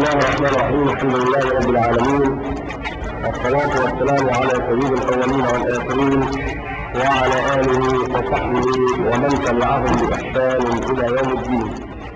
الله الرحمن الرحيم الحمد لله رب العالمين والصلاة والسلام على سيد الأولين والآخرين وعلى آله وصحبه ومن تبعهم بإحسان إلى يوم الدين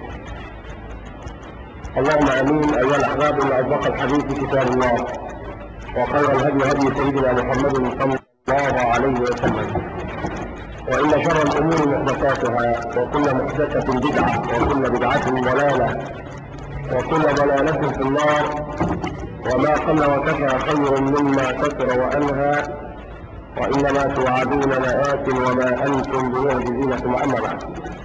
اللهم آمين أيها الأحباب إن أصدق الحديث كتاب الله وخير الهدي هدي سيدنا محمد صلى الله عليه وسلم وإن شر الأمور محدثاتها وكل محدثة بدعة وكل بدعة ضلالة وكل ضلالة في النار وما قل وكفى خير مما كثر وأنهى وإنما توعدون لآت وما أنتم بمعجزين ثم أما بعد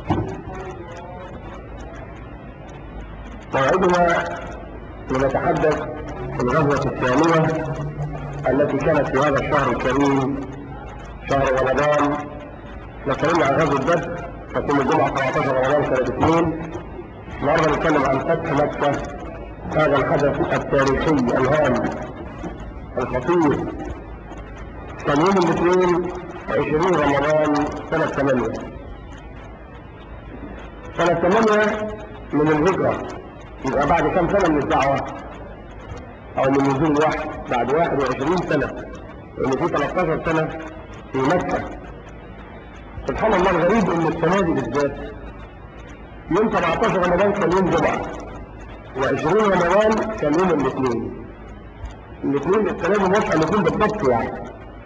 موعدنا لنتحدث في الغزوة الثانية التي كانت في هذا الشهر الكريم شهر رمضان نتكلم عن غزوة بدر تكون الجمعة 17 رمضان سنة اثنين النهارده نتكلم عن فتح مكة هذا الحدث التاريخي الهام الخطير كان يوم الاثنين 20 رمضان سنة 8 سنة 8 من الهجرة يبقى بعد كم سنة من الدعوة أو من نزول الوحي بعد 21 سنة لأن في 13 سنة في مكة سبحان الله الغريب إن السنة دي بالذات يوم 17 رمضان كان يوم جمعة و20 رمضان كان يوم الاثنين الاثنين السنة دي موافقة الاثنين بالضبط يعني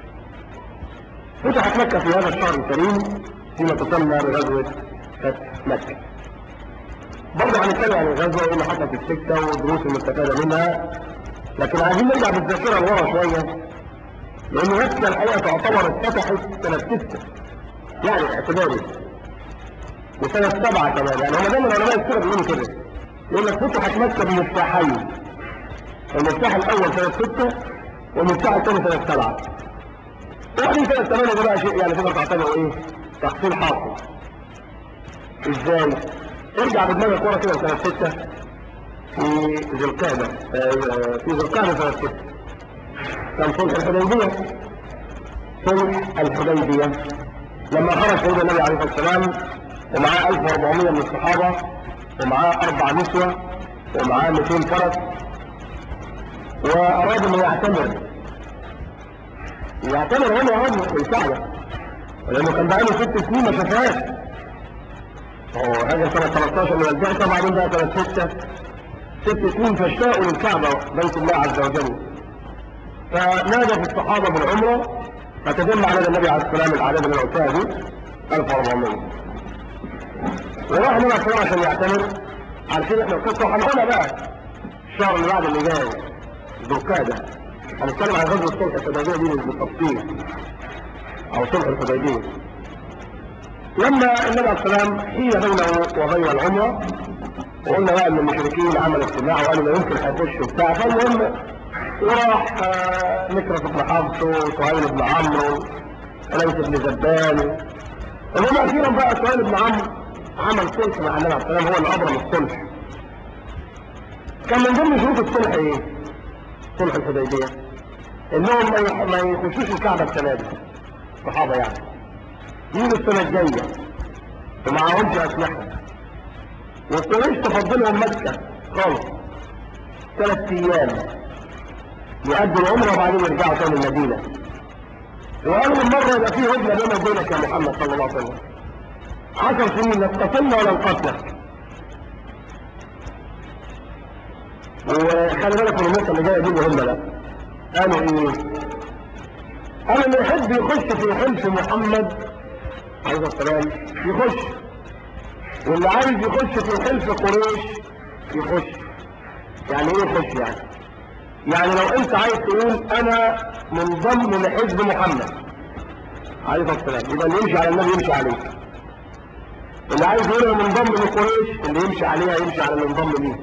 فتحت مكة في هذا الشهر الكريم فيما تسمى بغزوة فتح مكة برضه هنتكلم عن الغزوة وايه اللي حصل في السكة والدروس المستفادة منها لكن عايزين نرجع بالذاكرة لورا شوية لأن مكة الحقيقة تعتبر اتفتحت سنة 6 يعني اعتباري وسنة سبعة كمان يعني هم دايما علماء السيرة بيقولوا كده يقول لك فتحت مكة بمفتاحين المفتاح الأول سنة ستة والمفتاح الثاني سنة سبعة وبعدين سنة ثمانية ده بقى شيء يعني تقدر تعتبره إيه؟ تحصيل حاصل إزاي؟ ارجع بدماغك ورا كده سنة ستة في ذي القعدة في ذي القعدة سنة ستة كان صلح الحديبية صلح الحديبية لما خرج سيدنا النبي عليه الصلاة والسلام ومعاه 1400 من الصحابة ومعاه أربع نسوة ومعاه 200 فرس وأراد أنه يعتمر يعتمر هنا هون في الكعبة لأنه كان بقاله ست سنين ما شافهاش هو هذا سنة 13 من البعثة بعدين بقى سنة 6 ست سنين فاشتاقوا للكعبة بيت الله عز وجل فنادى في الصحابة بالعمرة فتجمع على النبي عليه السلام الأعداد اللي قلتها دي 1400 وراح النبي عليه السلام عشان يعتمر عارفين احنا القصة وهنقولها بقى الشهر اللي بعد اللي جاي ذو القعدة هنتكلم عن غزوة الصلح الحديبية دي بالتفصيل أو صلح الحديبية لما النبي عليه السلام حيل بينه وبين العمرة وقلنا بقى ان المشركين عملوا اجتماع وقالوا لا يمكن هيخشوا بتاع فالمهم وراح مكرس بن حفص وسهيل بن عمرو وليس بن زبان المهم اخيرا بقى سهيل بن عمرو عمل صلح مع النبي عليه السلام هو اللي ابرم الصلح كان من ضمن شروط الصلح ايه؟ صلح الحديبيه انهم ما يخشوش الكعبه السنه دي الصحابه يعني يجوا السنه الجايه ومعهمش اسلحه والقريش تفضلهم مكه خالص ثلاث ايام يؤدوا العمره وبعدين يرجعوا تاني المدينه وقالوا من مره يبقى في هدنه بيننا وبينك يا محمد صلى الله عليه وسلم عشر سنين لا اتصلنا ولا نقاتلك وخلي بالك من النقطه اللي جايه دي مهمه بقى قالوا ايه؟ قالوا اللي يحب يخش في حلف محمد عليه السلام يخش واللي عايز يخش في حلف قريش يخش يعني ايه يخش يعني؟ يعني لو انت عايز تقول انا منضم لحزب محمد عليه الصلاه والسلام يبقى اللي يمشي على النبي يمشي عليه اللي عايز يقول انا منضم لقريش اللي يمشي عليها يمشي على اللي انضم ليه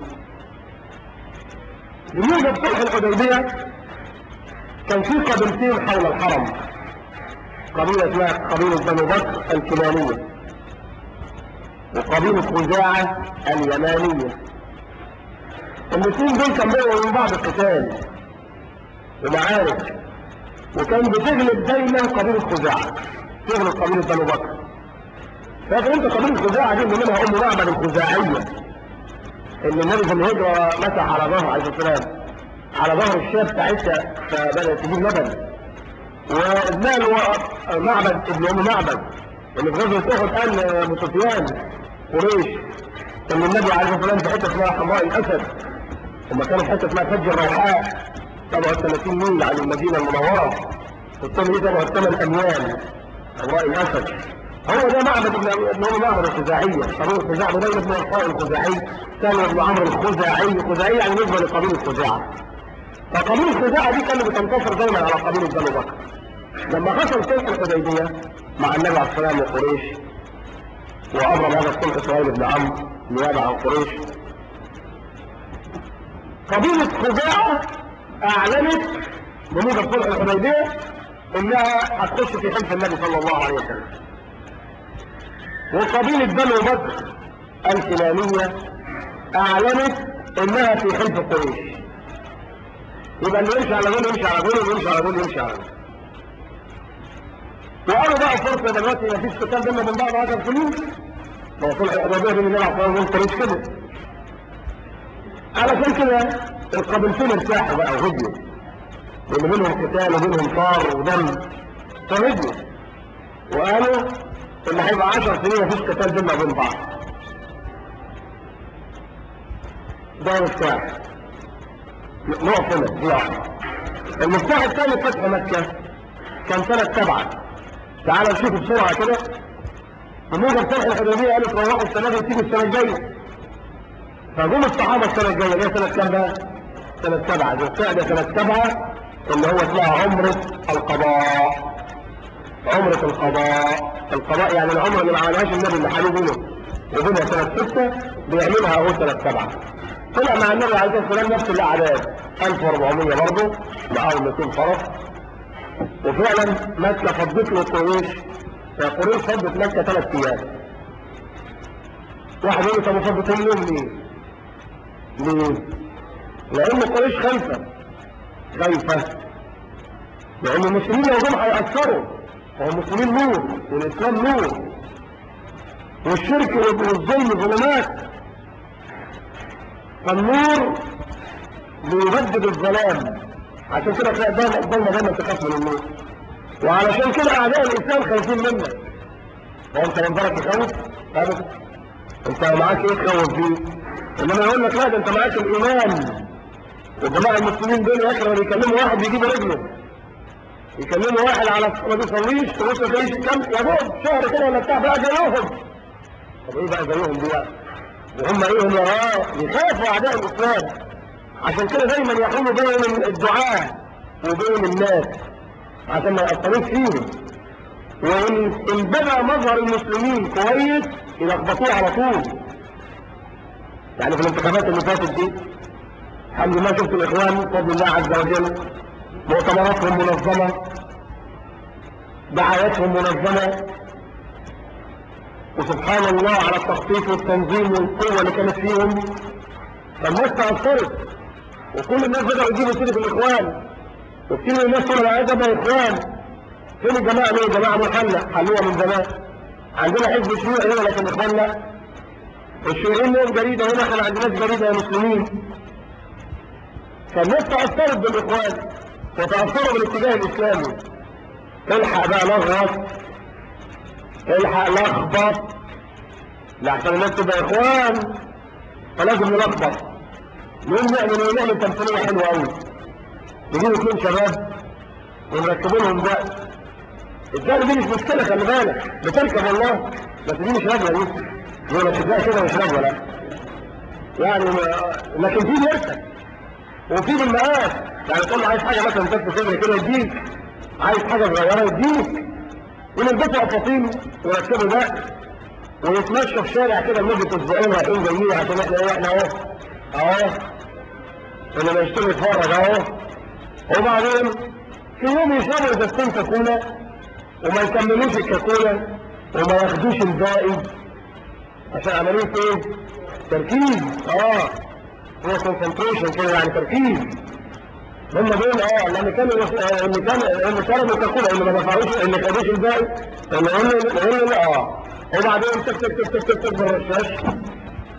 بموجب صلح الحديبيه كان في قبيلتين حول الحرم قبيله اسمها قبيله بنو بكر الكنانيه وقبيله خزاعه اليمانيه الاثنين دول كان بينهم وبين بعض قتال ومعارك وكان بتغلب دايما قبيله خزاعه تغلب قبيله بنو بكر فاكر انت قبيله خزاعه دي اللي منها ام معبد الخزاعيه ان النبي في الهجرة مسح على ظهر عليه السلام على ظهر الشاب ساعتها فبدأت تجيب لبن وابنها اللي هو معبد ابن ام معبد اللي في غزوة احد قال ابو سفيان قريش ان النبي عليه الصلاه والسلام في حته اسمها حمراء الاسد هم كانوا في حته اسمها فج الروحاء 37 ميل عن المدينه المنوره والثاني دي 8 اميال حمراء الاسد هو ده معبد ابن ابن ام معبد الخزاعيه قبيله الخزاع بدل ابن القاء الخزاعي كان ابن عمرو الخزاعي الخزاعي يعني نسبه لقبيله خزاعه فقبيله خزاعه دي كانت بتنتصر دايما على قبيله بني بكر لما حصل صلح الحديبيه مع النبي عليه السلام وقريش وأبرم هذا الصلح إسرائيل بن عمرو نيابة عن قريش قبيلة خزاعة أعلنت بموجب صلح الحديبية إنها هتخش في حلف النبي صلى الله عليه وسلم وقبيلة بنو بكر الكنانية أعلنت إنها في حلف قريش يبقى اللي يمشي على دول يمشي على دول واللي يمشي على دول يمشي على دول وقالوا بقى فرصة دلوقتي ما فيش قتال بيننا وبين بعض 10 سنين ما هو صلح الحديبية بين النبي عليه الصلاة والسلام قريش كده علشان كده القبيلتين ارتاحوا بقى وهديوا لان بينهم قتال وبينهم طار ودم فهديوا وقالوا ان هيبقى 10 سنين مفيش قتال بيننا وبين بعض ده مفتاح نقف هنا دي واحده المفتاح الثاني فتح مكه كان سنه سبعه تعال نشوف بسرعه كده وموجب صلح الحديبيه قالوا تروحوا السنه دي وتيجوا السنه الجايه فجم الصحابة السنة الجاية اللي هي سنة كام بقى؟ سنة سبعة ذو القعدة سنة سبعة اللي هو اسمها عمرة القضاء عمرة القضاء القضاء يعني العمرة اللي ما عملهاش النبي اللي حالوا بينه وبينها سنة ستة بيعملها أهو سنة سبعة طلع مع النبي عليه الصلاة والسلام نفس الأعداد 1400 برضه معاهم 200 فرس وفعلا مكة فضت له قريش فقريش فضت مكة ثلاث أيام واحد يقول لي طب فضت يوم ليه؟ ليه؟ لأن قريش خايفة خايفة لأن المسلمين لو جم هيأثروا هو المسلمين نور والإسلام نور والشرك والظلم ظلمات فالنور بيبدد الظلام عشان كده تلاقي دايما قدامنا دايما تخاف من النور وعلشان كده أعداء الإسلام خايفين منك هو أنت منظرك يخوف؟ أبدا أنت معاك إيه تخوف فيه؟ انما يقول لك لا ده انت معاك الايمان والجماعه المسلمين دول يا اخي لما بيكلموا واحد بيجيبوا رجله يكلموا واحد على ما بيصليش تبص تلاقيه كم يا دوب شهر كده ولا بتاع بقى زيهم طب ايه بقى زيهم دي بقى وهم ايه هم وراه يخافوا اعداء الاسلام عشان كده دايما يحولوا بين الدعاء وبين الناس عشان ما يأثروش فيهم وان ان بدا مظهر المسلمين كويس يلخبطوه على طول يعني في الانتخابات اللي فاتت دي الحمد لله شفت الاخوان بفضل الله عز وجل مؤتمراتهم منظمه دعاياتهم منظمه وسبحان الله على التخطيط والتنظيم والقوه اللي كانت فيهم فالناس تاثرت وكل الناس بداوا يجيبوا سيره الاخوان وكتير من الناس طلعوا عايز ابقى اخوان فين الجماعه ليه الجماعه دول حلة حلوها من زمان عندنا حزب الشيوعي هنا لكن اخوان لا الشيوعيين لهم جريدة هنا احنا ما عندناش جريدة يا مسلمين فالناس تأثرت بالإخوان وتأثروا بالاتجاه الإسلامي الحق بقى لغط الحق لخبط لحسن الناس تبقى إخوان فلازم نلخبط نقوم نعمل ونعمل تمثيلية حلوة أوي نجيب اثنين شباب ونركبوا لهم ده الدار دي مش مشكلة خلي بالك بتركب والله بس دي مش راجلة دي هو ما تبقى كده مش راجل ولا يعني ما... لكن في مرتب وفي بالمقاس يعني تقول له عايز حاجه مثلا تلف صدر كده يديك عايز حاجه صغيره يديك ونلبسوا قفاطين وركبوا ده ونتمشى في شارع كده لمده اسبوعين رايحين جايين عشان احنا ايه احنا اهو اهو اللي ما يشتري يتفرج اهو وبعدين في يوم يشربوا ازازتين كاكولا وما يكملوش الكاكولا وما ياخدوش الباقي عشان عملية ايه تركيز اه هو كونسنتريشن كده يعني تركيز هم دول اه لما كانوا اللي كان اللي شربوا كاكولا اللي ما دفعوش اللي ما خدوش الباقي اللي قلنا اللي قلنا اه وبعدين تك تك تك تك تك تك بالرشاش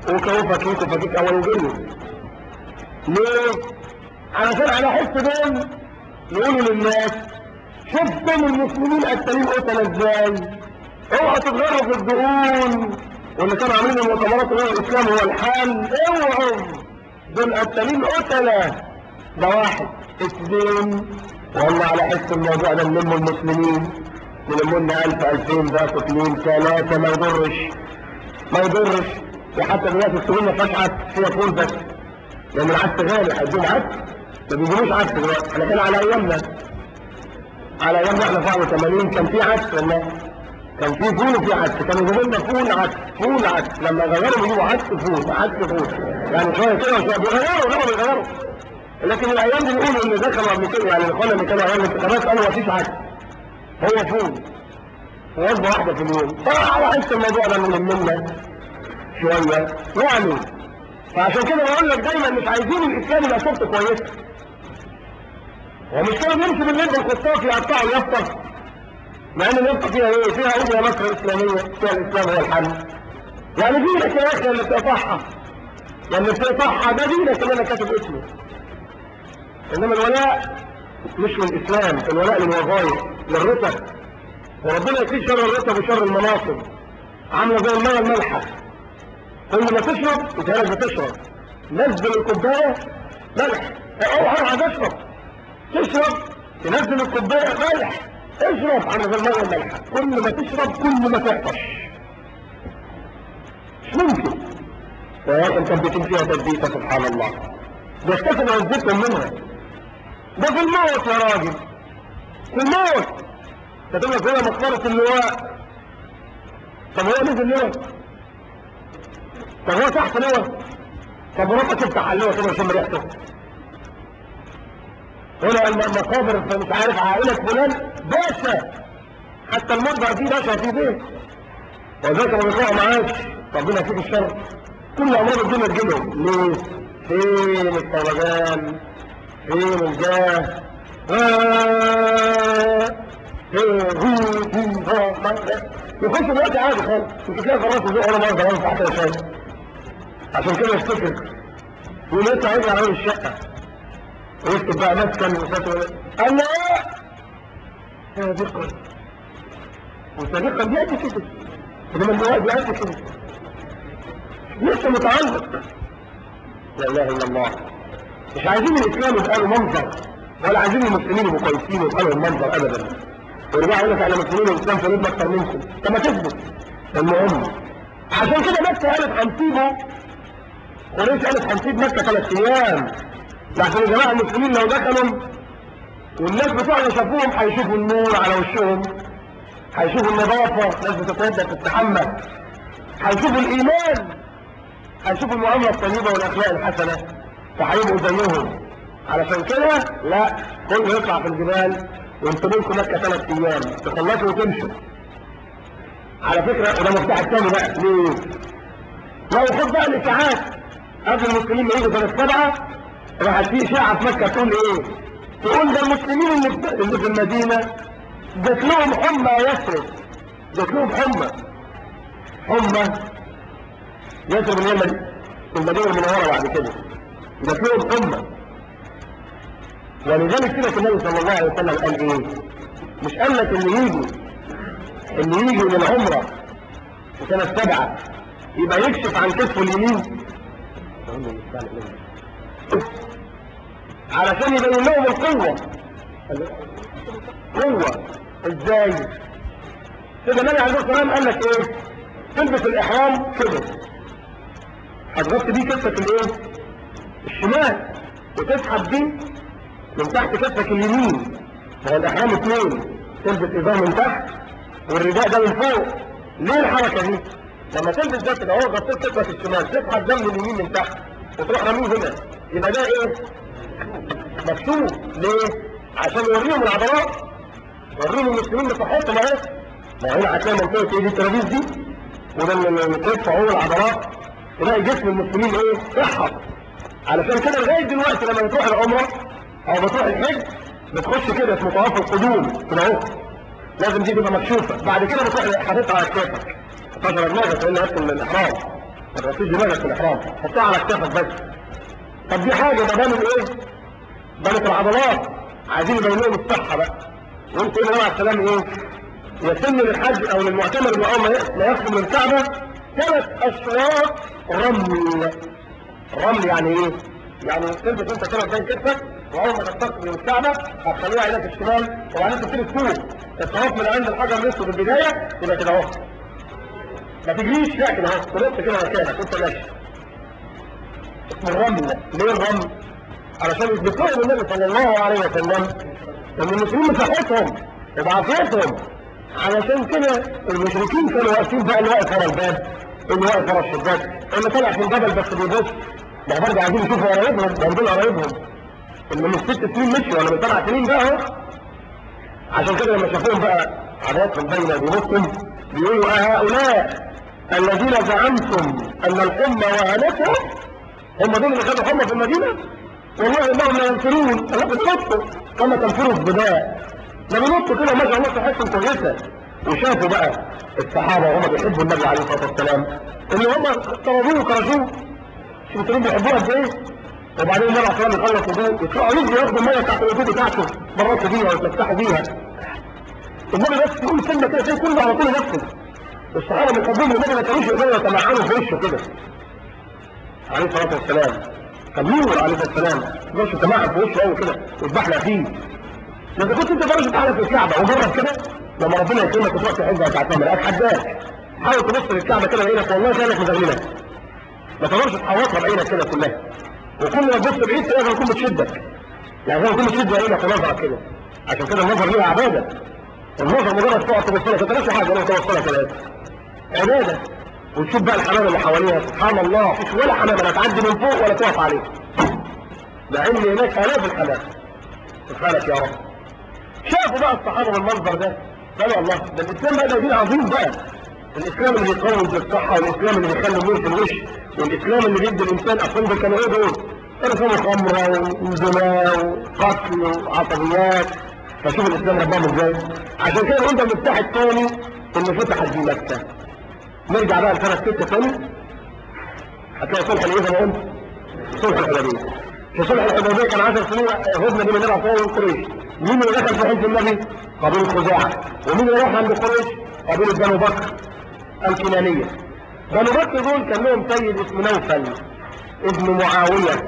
وكوفك فيك وفكيك اول وجنه ليه؟ علشان على حس دول يقولوا للناس شفتم المسلمين قتالين قتلة ازاي؟ اوعوا تتغروا في الدقون واللي كانوا عاملين المؤتمرات اللي هو الاسلام هو الحال اوعوا دول قتالين قتلة ده واحد اثنين والله على حس الموضوع ده نلم المسلمين نلم لنا 1000 2000 باكو اثنين ثلاثة ما يضرش ما يضرش وحتى دلوقتي السجون ما فيهاش عدس فيها فول بس لان العدس غالي هيدوم عدس ما بيجيبوش عدس دلوقتي احنا كان على ايامنا على ايامنا احنا في 81 كان في عدس والله كان في فول وفي عدس كانوا يجيبوا لنا فول عدس فول عدس لما غيروا بيجيبوا عدس فول عدس فول يعني شويه كده وشويه بيغيروا لا بيغيروا لكن الايام دي بيقولوا ان دخلوا قبل كده يعني الاخوان اللي كانوا ايام الانتخابات قالوا مفيش عدس هو فول وجبه واحده في اليوم فعلى حس الموضوع ده من منا شويه يعني فعشان كده بقول لك دايما مش عايزين الاسلام يبقى صورته كويسه ومش كده بنمشي بالليل بالخطاف يقطعوا اليافطه مع ان اليافطه فيها ايه؟ فيها عضو مصر اسلاميه فيها الاسلام هو الحل يعني دينك يا اخي اللي بتقطعها اللي بتقطعها ده دينك اللي انا كاتب اسمه انما الولاء مش للاسلام الولاء للوظائف للرتب وربنا يكفيك شر الرتب وشر المناصب عامله زي الميه المالحه كل ما تشرب يتهيألك بتشرب نزل الكوبايه ملح اوعى عايز اشرب تشرب تنزل الكوبايه ملح اشرب عامله زي الميه المالحه كل ما تشرب كل ما تعطش مش ممكن ولكن تثبيت فيها تثبيته سبحان الله بيختفوا عزتهم منها ده في الموت يا راجل في الموت كتب لك هنا مقبرة اللواء طب هو نزل لواء طب هو تحت لواء طب ورقة تفتح على اللواء كده وشم ريحته هنا المقابر مش عارف عائلة فلان باشا حتى المرضى فيه باشا في بيت وذاك ما بيطلعوا معاش ربنا يفيك الشر كل امراض الدنيا تجيلهم ليه؟ فين الطلبان؟ فين الجاه؟ آه يخش الوقت عادي خالص مش تلاقي خلاص وزوء ولا مرة زمان في حتى شيء عشان كده يفتكر يقول يطلع يجي على الشقة ويكتب بقى مسكن وفتوى قال له ايه سابقا وسابقا بيأتي كده انما الجواب بيأتي كده لسه متعلق لا اله الا الله مش عايزين الاسلام يبقى له منظر ولا عايزين المسلمين يبقوا كويسين ويبقى لهم منظر ابدا ورجع يقول لك احنا مسلمين والاسلام في ربنا اكتر منكم طب ما تثبت المهم عشان كده مكه قالت هنسيبه قريش قالت هنسيب مكه ثلاث ايام لكن يا جماعه المسلمين لو دخلوا والناس بتوعنا شافوهم هيشوفوا النور على وشهم هيشوفوا النظافه ناس بتتوضا تتحمى هيشوفوا الايمان هيشوفوا المعامله الطيبه والاخلاق الحسنه فهيبقوا زيهم علشان كده لا كله يطلع في الجبال وانتوا لكم مكه ثلاث ايام تخلصوا وتمشوا على فكره وده مفتاح الثاني بقى ليه؟ لو خد بقى الاشاعات قبل المسلمين ما يجوا سنه سبعه راحت في اشاعه في مكه تقول ايه؟ تقول ده المسلمين اللي في, اللي في المدينه جات لهم حمى يثرب جات لهم حمى حمى يثرب اللي هي المدينه المنوره بعد كده جات لهم حمى ولذلك كده النبي صلى الله عليه وسلم قال ايه مش قال لك اللي يجي اللي يجي من العمره في سنه سبعه يبقى يكشف عن كتفه اليمين علشان يبين لهم القوه قوه ازاي كده النبي عليه الصلاه والسلام قال لك ايه تلبس الاحرام كده هتغطي بيه كتفك الايه الشمال وتسحب بيه من تحت كتفك اليمين هو الاحرام اثنين تلبس ازار من تحت والرداء ده من فوق ليه الحركه دي لما تلبس ده كده هو غطيت كتفك الشمال تسحب دم اليمين من تحت وتروح رميه هنا يبقى ده ايه مكتوب ليه عشان يوريهم العضلات يوريهم المسلمين بصحتهم اهي ما هنا هتلاقي منطقه ايه دي الترابيز دي وده الكتف اهو العضلات تلاقي جسم المسلمين ايه صحه علشان كده لغايه دلوقتي لما بتروح العمره او بتروح الحج بتخش كده في طواف القدوم كده اهو لازم دي تبقى مكشوفه بعد كده بتروح حاططها على كتافك 12 دماغك لان هتكون الاحرام ما تغطيش دماغك في الاحرام حطها على كتافك بس طب دي حاجه ده بانت ايه بانت العضلات عايزين يبين لهم الصحه بقى وانت ايه عليه السلام ايه يتم للحج او للمعتمر انه اول ما يخرج من الكعبه ثلاث اشواط رمل رمل يعني ايه يعني تلبس انت كده بين كتفك واول ما تستقبل من الكعبه هتخليها عينك الشمال وبعدين تبتدي تفوق الطواف من عند الحجر الاسود البدايه يبقى كده اهو ما تجريش لا كده اهو تنط كده مكانك وانت ماشي اسمه الرمل ليه الرمل؟ علشان يثبتوا النبي صلى الله عليه وسلم ان المسلمين مساحتهم وبعافيتهم علشان كده المشركين كانوا واقفين بقى اللي واقف ورا الباب اللي واقف ورا الشباك اللي طلع في الجبل بس بيبص ده برضه عايزين يشوفوا قرايبهم ده دول قرايبهم اللي من ست سنين مشوا ولا من سبع سنين بقى اهو عشان كده لما شافوهم بقى عاداتهم باينه بنصهم بيقولوا هؤلاء الذين زعمتم ان الحمى وهنتهم هم دول اللي خدوا حمى في المدينه والله انهم لا ينفرون الله بتنطوا كما تنفروا الظباء ده بينطوا كده ما شاء الله صحتهم كويسه وشافوا بقى الصحابه وهم بيحبوا النبي عليه الصلاه والسلام ان هم طردوه وكرشوه شوفوا بيحبوها قد ايه وبعدين النبي عليه الصلاه والسلام يخلص وضوء يطلعوا يجوا ياخدوا الميه بتاعت الوضوء بتاعته مرات بيها ويتفتحوا بيها النبي بس يقول كلمه كده زي كله على طول ينفذ الصحابه من حبهم النبي ما كانوش يقدروا يتمعنوا في وشه كده عليه الصلاه والسلام كان نور عليه الصلاه والسلام ما يقدرش يتمعن في وشه قوي كده ويذبحنا فيه لما كنت انت درجه تعالى في الكعبه وجرب كده لما ربنا يكرمك وتروح تحج وتعتمر اتحداك حاول تبص للكعبه كده بعينك والله كانك مزغلله ما تقدرش تحوطها بعينك كده كلها وكل ما تبص بعيد تلاقيها يكون بتشدك يعني زي ما يكون بتشد عينك ونظرك كده عشان كده النظر ليها عباده النظر مجرد تقعد تبص لها ما حاجه لو تبص لها كده عباده وتشوف بقى الحمام اللي حواليها سبحان الله مفيش ولا حمام لا تعدي من فوق ولا تقف عليه مع ان هناك الاف الحمام سبحانك يا رب شافوا بقى الصحابه بالمنظر ده قالوا الله ده الاسلام بقى ده دين عظيم بقى الاسلام اللي بيقوم بالصحه والاسلام اللي بيخلي النور في الوش والاسلام اللي بيدي الانسان اصلا ده كانوا ايه دول؟ كانوا كانوا خمره وزنا وقتل وعصبيات فشوف الاسلام ربهم ازاي عشان كده قلنا المفتاح الثاني اللي فتحت دي مكه نرجع بقى لسنه 6 ثاني هتلاقي صلح الايه زي ما قلت صلح الحديبيه في صلح الحديبيه كان 10 سنين هدنه بين النبي عليه الصلاه والقريش مين اللي دخل في حزب النبي؟ قبيله خزاعه ومين اللي راح عند قريش؟ قبيله بنو بكر الكنانيه بنو بكر دول كان لهم سيد اسمه نوفل ابن معاويه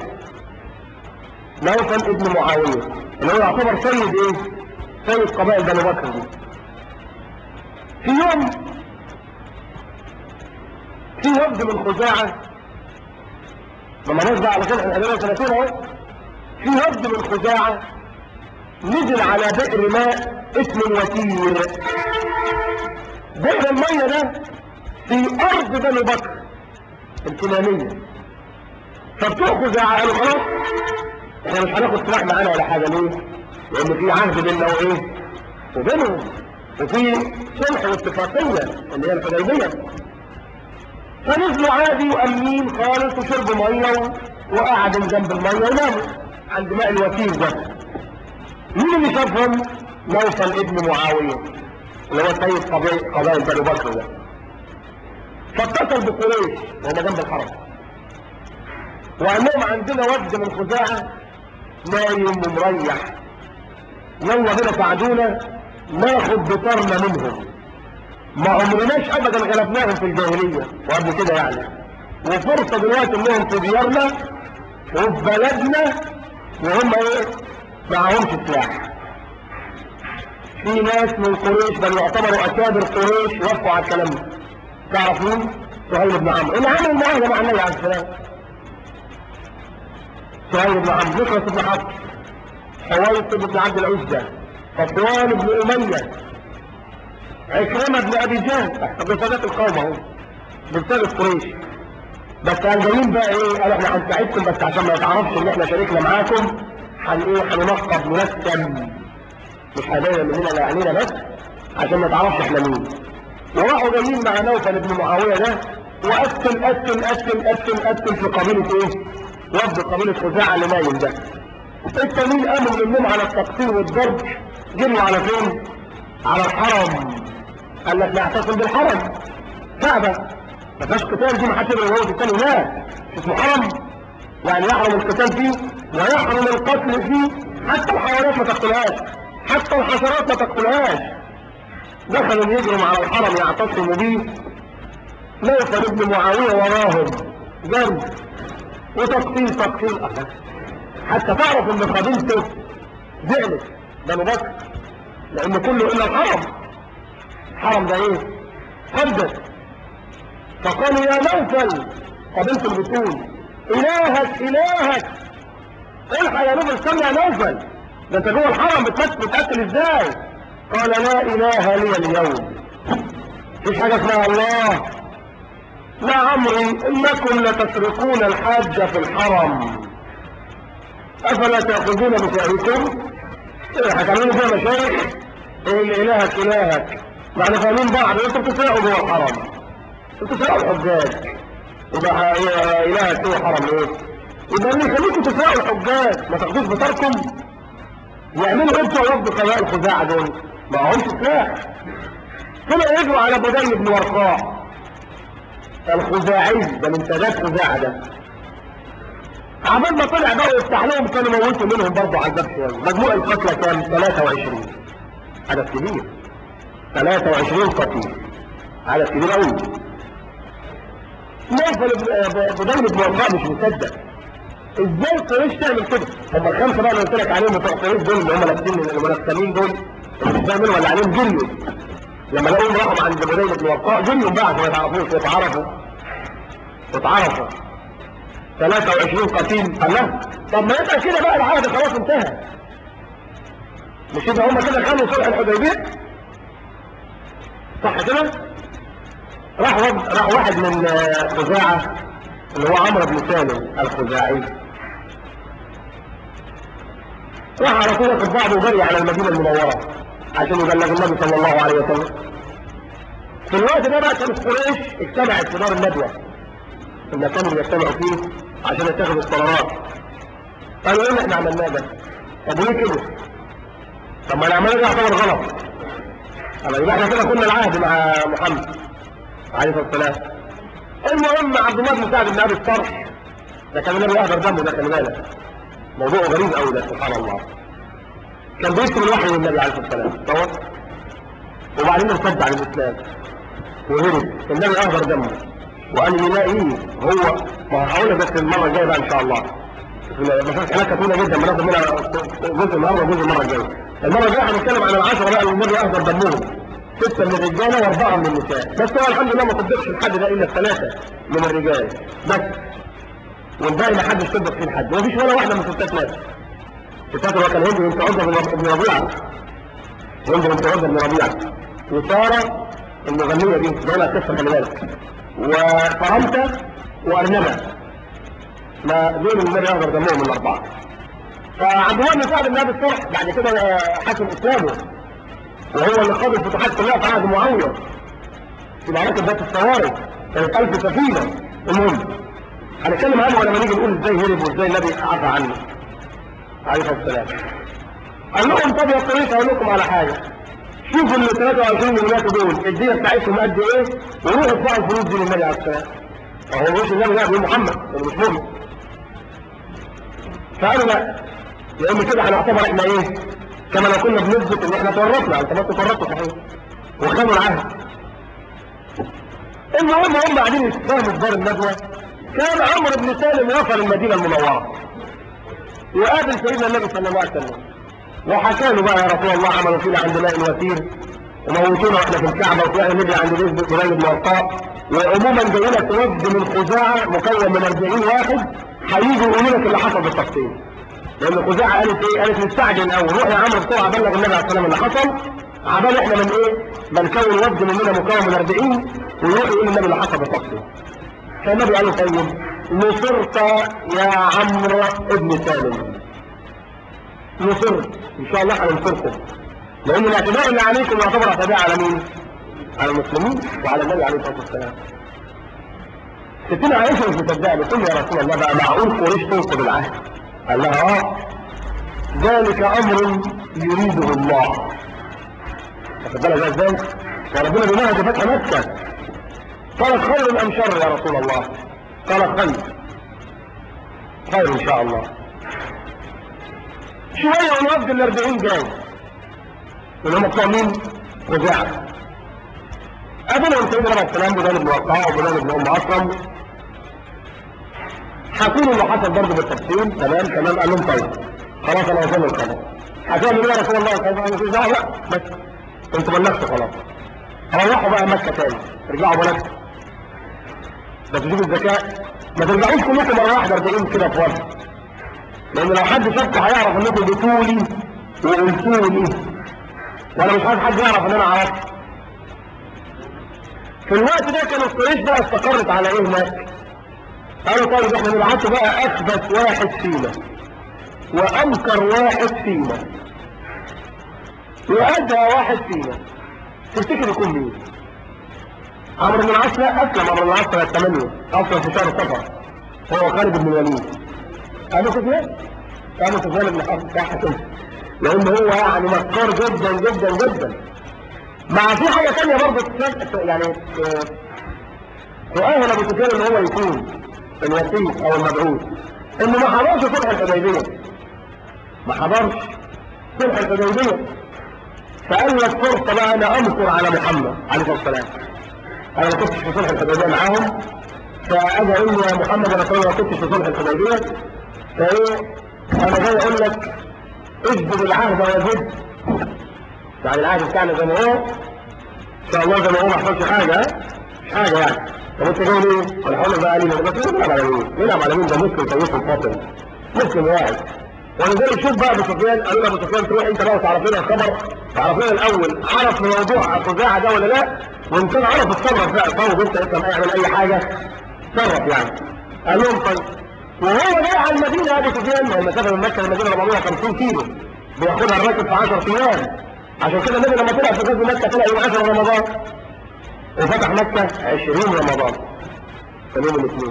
نوفل ابن معاويه اللي هو يعتبر سيد ايه؟ سيد قبائل بنو بكر دي في يوم في وفد من خزاعة لما نرجع على صلح الحديبية سنتين اهو في وفد من خزاعة نزل على بئر ماء اسمه الوتير بئر المية ده في أرض بني بكر الكنانية فبتوع خزاعة قالوا خلاص احنا مش هناخد سلاح معانا ولا حاجة ليه؟ لأن في عهد بيننا وإيه؟ وبينهم وفي صلح واتفاقية اللي هي الحديبية فنزلوا عادي وامنين خالص وشربوا ميه وقعدوا جنب الميه وناموا عند ماء الوتير ده مين اللي شافهم؟ نوفل ابن معاويه اللي هو سيد قبائل قبائل بني بكر ده فاتصل بقريش وهم جنب الحرم وقال لهم عندنا وفد من خزاعه نايم ومريح يلا بينا ساعدونا ناخد بطارنا منهم ما عمرناش ابدا غلبناهم في الجاهليه وقبل كده يعني وفرصه دلوقتي انهم في ديارنا وفي بلدنا وهم ايه معهمش سلاح في ناس من قريش بل يعتبروا اكابر قريش وقفوا على الكلام ده تعرف مين؟ سهيل بن عمرو اللي عمل معاهده مع النبي عليه السلام سهيل بن عمرو نصرة بن حفص حويط بن عبد العزة صفوان بن أمية عكرمة بن أبي جهل بصدق القوم أهو بصدق قريش بس جايين بقى ايه قالوا احنا هنساعدكم بس عشان ما يتعرفش ان احنا شاركنا معاكم هن ايه هننقب مرتب مش هنبين مننا لعنينا بس عشان ما تعرفش احنا مين وراحوا جايين مع نوفل بن معاويه ده وقتل قتل قتل قتل قتل في قبيله ايه؟ وفد قبيله خزاعه اللي نايم ده التانيين قاموا منهم على التقتيل والضرب جروا على فين؟ على الحرم قال لك نعتصم بالحرم كعبه ما فيهاش قتال دي ما حدش يقدر يموت الثاني لا اسمه حرم يعني يحرم القتال فيه ويحرم القتل فيه حتى الحيوانات ما تقتلهاش حتى الحشرات ما تقتلهاش دخلوا يجروا على الحرم يعتصموا به نوفل ابن معاوية وراهم جرد وتقتيل تقتيل أحد حتى تعرف ان قبيلته زعلت بنو بكر لان كله الا الحرم الحرم ده ايه قدس فقالوا يا نوفل قبيلته اللي بتقول الهك الهك الحق يا نوفل استنى يا نوفل ده انت جوه الحرم بتمثل بتقتل ازاي قال لا اله لي اليوم مفيش حاجه اسمها الله لا عمري انكم لتسرقون الحاج في الحرم افلا تاخذون بشأنكم ايه هتعملوا فيها مشايخ ايه اللي الهك الهك يعني فاهمين بعض انتوا بتسرقوا جوه الحرم انتوا بتسرقوا الحجاج يبقى إيه الهك هو حرم ايه يبقى اللي يخليكم تسرقوا الحجاج ما تاخدوش بطاركم يعملوا ايه بتوع وفد قبائل الخزاعه دول ما همش سلاح طلعوا يجروا على بدل بن ورقاء الخزاعي ده من سادات خزاعه ده عمال ما طلع بقى يفتح لهم كانوا موتوا منهم برضه على الباب شويه مجموع القتلى كام 23 عدد كبير 23 قتيل عدد كبير قوي نوفل بدل بن ورقاء مش مصدق ازاي قريش تعمل كده هم الخمسه بقى اللي قلت لك عليهم بتوع قريش دول اللي هم لابسين المنسمين دول اللي مش فاهمين ولا عليهم جريوا لما لقوهم راحوا عند بديل بن ورقاء جريوا بقى عشان ما يتعرفوش يتعرفوا اتعرفوا 23 قتيل الله طب ما يبقى كده بقى العهد خلاص انتهى مش يبقى هم كده خلوا صلح الحديبيه صح كده راح واد- راح واحد من آه، خزاعه اللي هو عمرو بن سالم الخزاعي راح على طول ياخد بعضه وجري على المدينه المنوره عشان يبلغ النبي صلى الله عليه وسلم في الوقت ده بقى كانت قريش اجتمعت في دار الندوه المكان اللي يجتمعوا فيه عشان يتخذوا القرارات قالوا ايه اللي احنا عملناه ده؟ طب وليه كده؟ طب ما اللي عملناه ده يعتبر غلط طب يبقى احنا كده كنا العهد مع محمد عليه الصلاه والسلام المهم عبد الله بن سعد بن ابي الصرح ده كان النبي اهدر دمه ده خلي بالك موضوع غريب قوي ده سبحان الله كان بيكتب الوحي للنبي عليه الصلاه والسلام تصور وبعدين ارتد عن الاسلام وهرب النبي اهدر دمه وقال لي لا ايه هو ما هقول لك بس المره الجايه بقى ان شاء الله مسألة حاجات كتيرة جدا بناخد منها جزء النهارده وجزء المره الجايه. المره الجايه هنتكلم عن العشره بقى اللي النبي اهدر دمهم. سته من الرجاله واربعه من النساء، بس هو الحمد لله ما صدقش الحد ده الا الثلاثه من الرجال بس. والباقي ما حدش صدق فيه الحد، ومفيش ولا واحده من الستات ماتت. الستات اللي هو كان هند بنت عقبه بن بن ربيعه. هند بنت عقبه بن ربيعه. وساره المغنيه دي ده لها قصه خلي بالك. وفرنسا وارنبه ما دول النبي اهدر دمهم من الاربعه. فعبد الله بن سعد بن ابي الصلح بعد كده حكم اسلامه وهو اللي قاد الفتوحات كلها في عهد معاويه في معركه ذات الصواري كانت 1000 سفينه المهم هنتكلم عنه لما نيجي نقول ازاي هرب وازاي النبي عفى عنه عليه الصلاه والسلام قال لهم طب يا قريش اقول لكم على حاجه شوفوا ال 23 اللي ماتوا دول الديه بتاعتهم قد ايه وروحوا ادفعوا الفلوس دي للنبي عليه الصلاه والسلام هو مش النبي ده محمد اللي مش مؤمن فقالوا لا لان كده هنعتبر احنا ايه كما لو كنا بنثبت ان احنا تورطنا انت ما تورطوا صحيح وخانوا العهد المهم هم قاعدين يتفاهموا في دار الندوه كان عمرو بن سالم وصل المدينه المنوره وقابل سيدنا النبي صلى الله عليه وسلم وحكى له بقى يا رسول الله عملوا فينا عند ماء وثير وموتونا واحنا في الكعبه وطلعنا نبي عند بيت بلال بن ورقاء وعموما جاي لك وفد من خزاعه مكون من 40 واحد هيجوا يقولوا لك اللي حصل بالتفصيل لان خزاعه قالت ايه؟ قالت نستعجل قوي روح يا عمرو بسرعه بلغ النبي عليه السلام اللي حصل عبال احنا من ايه؟ بنكون وفد مننا مكون من 40 ويروح يقول للنبي اللي حصل بالتفصيل. فالنبي قال له طيب نصرت يا عمرو ابن سالم. نصرت ان شاء الله هننصركم. لان الاعتداء اللي عليكم يعتبر اعتداء على مين؟ على المسلمين وعلى النبي عليه الصلاه والسلام. ستنا عائشه مش مصدقه بتقول يا رسول الله بقى معقول قريش تنقض العهد؟ قال لها اه ذلك امر يريده الله واخد بالك بقى ازاي؟ وربنا بينهج فتح مكه قال خير ام شر يا رسول الله قال خير خير ان شاء الله شوية ونوفد الاربعين جاي اللي هم بتوع مين؟ خزاعة قابلهم سيدنا عليه السلام بلال بن وقاع وبلال بن ام اكرم حكوا له اللي حصل برضه بالتفصيل تمام تمام قال لهم طيب خلاص انا وصلنا الخبر هتعمل ايه يا رسول الله طيب انا مش دعوه لا بس انتوا بلغتوا خلاص روحوا بقى مكه تاني ارجعوا بلدكم بس شوفوا الذكاء ما ترجعوش كلكم مره واحده 40 كده في وقت لان لو حد شك هيعرف انكم بتقولي وقلتولي وانا مش عايز حد يعرف ان انا عرفت في الوقت ده كانت قريش بقى استقرت على ايه هناك قالوا طيب احنا نبعته بقى اثبت واحد فينا وانكر واحد فينا وادهى واحد فينا تفتكر يكون مين عمرو بن العاص لا اسلم عمرو بن العاص سنه 8 اصلا في شهر صفر هو خالد بن الوليد ابو سفيان ابو سفيان بن حرب ده حكم لان هو يعني مكار جدا جدا جدا مع في حاجه ثانيه برضه تت- يعني ت- تؤهل ابو سفيان ان هو يكون الوسيط او المبعوث انه ما حضرش صلح الحديبيه ما حضرش صلح الحديبيه فقال لك فرصه بقى انا انكر على محمد عليه الصلاه والسلام انا ما كنتش في صلح الحديبيه معاهم فاجي اقول له يا محمد انا فعلا ما كنتش في صلح الحديبيه فايه انا جاي اقول لك اجبر العهد وزد يعني العهد بتاعنا زي ما هو ان شاء الله زي ما هو ما حصلش حاجه ها؟ مش حاجه يعني طب انت جاي ليه؟ انا هقول لك بقى ليه بس نلعب على مين؟ نلعب على مين ده مسلم كويس الفاطر مسلم واحد ولذلك شوف بقى ابو سفيان قالوا له ابو سفيان تروح انت بقى وتعرف لنا الخبر تعرف لنا الاول عرف موضوع خزاعه ده ولا لا وان كان عرف اتصرف بقى فوض انت انت اعمل اي حاجه تصرف يعني قال لهم طيب وهو جاي على المدينه ابو سفيان ما هو المسافه من مكه للمدينه 450 كيلو بياخدها الراكب في 10 ايام عشان كده النبي لما طلع في غزو مكه طلع يوم 10 رمضان وفتح مكه 20 رمضان كان يوم الاثنين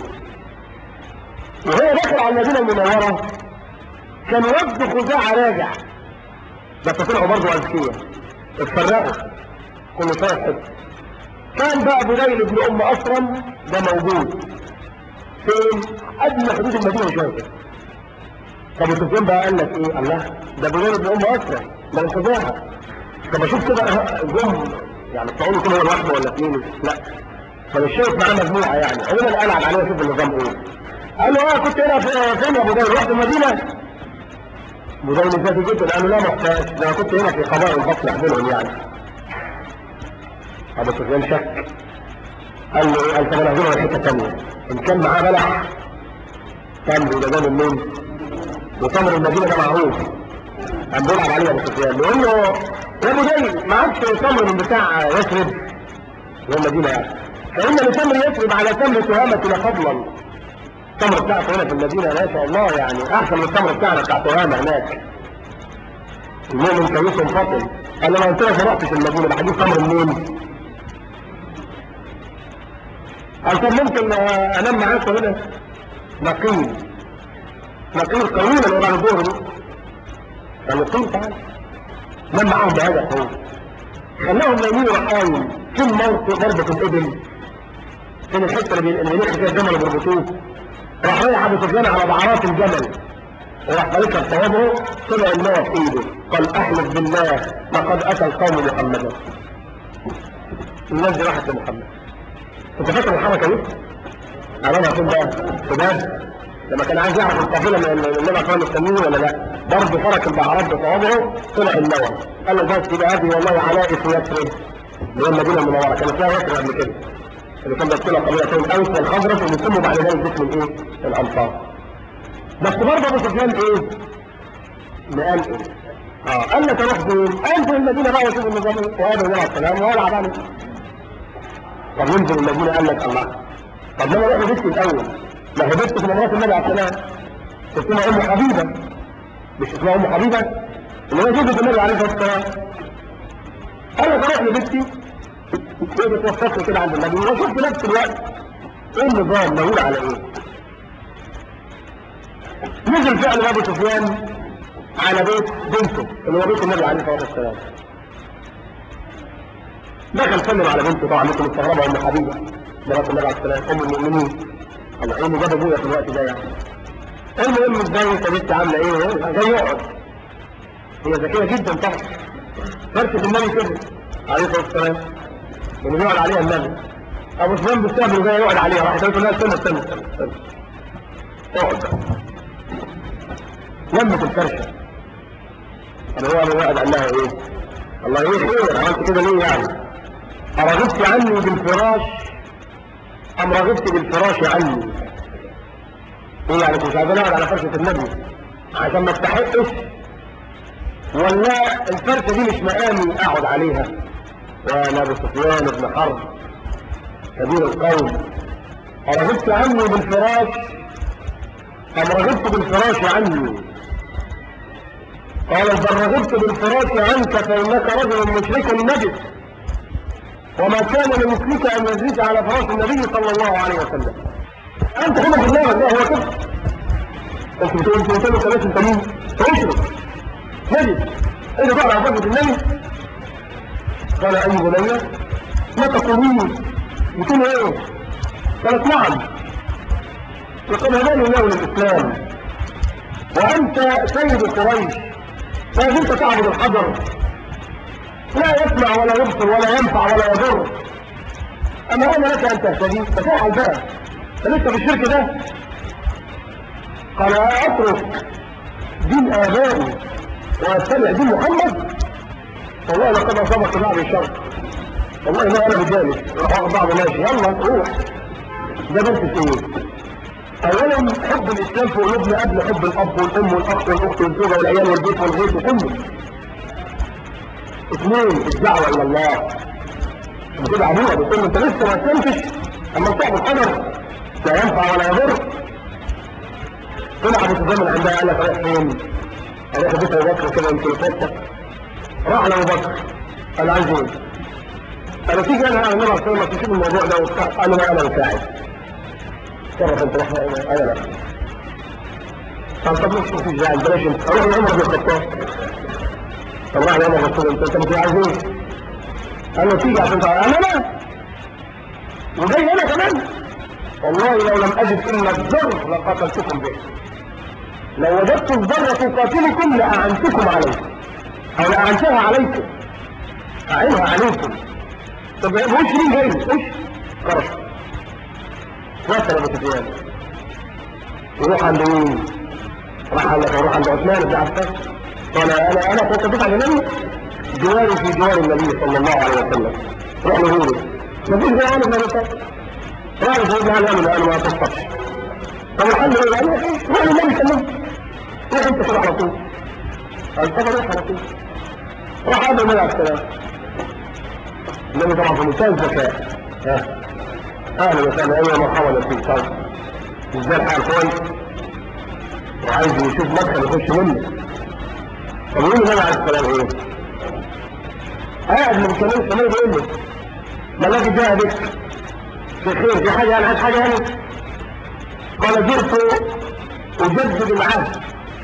وهو داخل على المدينه المنوره كان وفد خزاعه راجع بس طلعوا برضه اذكياء اتفرقوا كل شويه في حته كان بقى بديل ابن ام اكرم ده موجود فين قبل حدود المدينه شويه كده طب سفيان بقى قال لك ايه الله ده بديل ابن ام اكرم ده من خزاعه طب اشوف كده جم يعني طلعوا كده واحده ولا اثنين لا فمش شايف معاه مجموعه يعني عموما قلعب عليه اشوف النظام ايه قال له اه كنت هنا في- فين يا ابو داود رحت المدينه مدير ذاتي جدا قال له لا محتاج ده انا كنت هنا في قضاء الفصل بينهم يعني ابو سفيان شك قال له قال طب انا هجيبها من حته ثانيه ان كان معاه بلح تمر ده جاب منين وتمر المدينه ده معروف قام بيلعب عليه ابو سفيان بيقول له يا ابو جاي معكش تمر من بتاع يثرب اللي هو المدينه يعني فان لتمر يثرب على تمر تهامه لفضلا التمر بتاعته هنا في المدينه ما شاء الله يعني احسن من التمر بتاعنا بتاع تهامه هناك المؤمن كويس فاطم قال له انا قلت لك ما رحتش المدينه ده هجيب تمر منين؟ قال طب ممكن آه، انام معاك هنا نقيل نقيل قوينا اللي بعد الظهر دي قال له طيب تعالى نام معاهم بهذا القول خلاهم نايمين وحايم فين مربط مربط الابل فين الحته اللي بي- اللي بيلف فيها الجمل وبيربطوه راح رايح ابو سفيان على بعرات الجمل وراح طريقة صوابه طلع النار في ايده قال احلف بالله لقد اتى القوم محمدا الناس دي راحت لمحمد انت فاكر الحركه دي؟ عملها فين بقى؟ في باب لما كان عايز يعرف القافله من النبي عليه الصلاه والسلام ولا لا برضه فرق البعرات بصوابعه طلع النوى قال له بس يبقى هذه والله علائق يثرب اللي هي المدينه المنوره كانت فيها يثرب قبل كده اللي كان بيدخلها قبيله الاوس والخزرج اللي سموا بعد ذلك باسم الايه؟ الانصار بس برضه ابو سفيان ايه؟ قال ايه؟ اه قال لك اروح فين؟ انزل المدينه بقى واشوف النظام ايه؟ وهذا النبي عليه السلام والعب اعمل طب ينزل المدينه قال لك الله طب ما انا اروح لبيتي الاول ما هي بنت في مرات النبي عليه السلام اسمها ام حبيبه مش اسمها ام حبيبه اللي هي زوجة النبي عليه الصلاه والسلام قال لك اروح لبيتي تقدر توصفني كده عند النبي واشوف في نفس الوقت ايه النظام نقول على ايه نزل فعل ابو سفيان على بيت بنته اللي هو بيت النبي عليه الصلاه والسلام دخل سلم على بنته طبعا انتم مستغربه ام حبيبه مرات النبي عليه السلام ام المؤمنين الله ايه اللي جاب ابويا في الوقت ده يعني المهم ازاي انت بنت عامله ايه زي يقعد هي ذكيه جدا طبعا فرشة النبي كده عليه الصلاه والسلام اللي بيقعد عليها النبي ابو سفيان بالسبب جاي يقعد عليها راح قالت له لا استنى استنى استنى استنى اقعد بقى لمت الفرشه انا هو ابو وائل قال لها ايه الله ايه خير عملت كده ليه يعني ارغبت عني بالفراش ام رغبت بالفراش عني ايه يعني مش عايزين اقعد على فرشه النبي عشان ما استحقش ولا الفرشه دي مش مقامي اقعد عليها وانا ابو سفيان بن حرب كبير القوم ارغبت عني بالفراش ام رغبت بالفراش عني قال بل رغبت بالفراش عنك فانك رجل مشرك نجس وما كان لمسلك ان يجلس على فراش النبي صلى الله عليه وسلم انت هنا في الله لا هو كده انت بتقول انت بتقول ثلاث انت مين؟ مشرك نجس انت بقى على فراش النبي قال اي بني ما تقولين بتقول ايه؟ قالت نعم لقد هداني الله للاسلام وانت سيد قريش لا زلت تعبد الحجر لا يسمع ولا يبصر ولا ينفع ولا يضر اما انا لك ان تهتدي فتفعل بقى فلسه في الشرك ده قال اترك دين ابائي واتبع دين محمد والله لقد اصابك بعض الشر والله ما انا بجالس روح بعض ماشي يلا روح ده درس ايه اولا حب الاسلام في قلوبنا قبل حب الاب والام والاخ والاخت والزوجه والعيال والبيت والغيط وكله اثنين الدعوه الى الله بتبقى ابوها بتقول له انت لسه ما اسلمتش اما صاحب القدر لا ينفع ولا يضر طلع ابو سفيان من عندها قال لك رايح فين؟ قال لك بيت ابو بكر كده يمكن يفتح راح لابو بكر قال عايز ايه؟ قال تيجي انا النبي عليه الصلاه والسلام تشوف الموضوع ده وبتاع قال له لا انا مساعد تصرف انت رحنا انا لا قال طب مش في زعل بلاش انت اروح لعمر بن الخطاب طب راح لعمر الرسول انت انت مش عايز ايه؟ قال له تيجي عشان تعالى انا لا وجاي انا كمان والله لو لم اجد الا الذر لقاتلتكم به لو وجدت الذر تقاتلكم لاعنتكم عليه او لاعنتها عليكم اعينها عليكم طب وش مين جاي؟ وش؟ خرج وصل ابو سفيان يروح عند مين؟ راح قال لك اروح عند عثمان بن عفان قال انا انا كنت بيت على النبي جواري في جوار النبي صلى الله عليه وسلم روح له هو ما فيش زي عامل ما راح له قال انا انا ما تصفش طب الحمد لله قال روح للنبي كلمه روح انت كده على طول قال طب روح على طول راح قابل النبي عليه السلام النبي طبعا في منتهى الذكاء ها اهلا وسهلا ايوه مرحبا يا سيدي طيب ازاي الحال كويس وعايز يشوف مدخل يخش منه طب يقول النبي عليه السلام ايه؟ قاعد من كمان كمان بيقول له ملاك جاء بك في خير في حاجه انا عايز حاجه يعني قال جئت اجدد العهد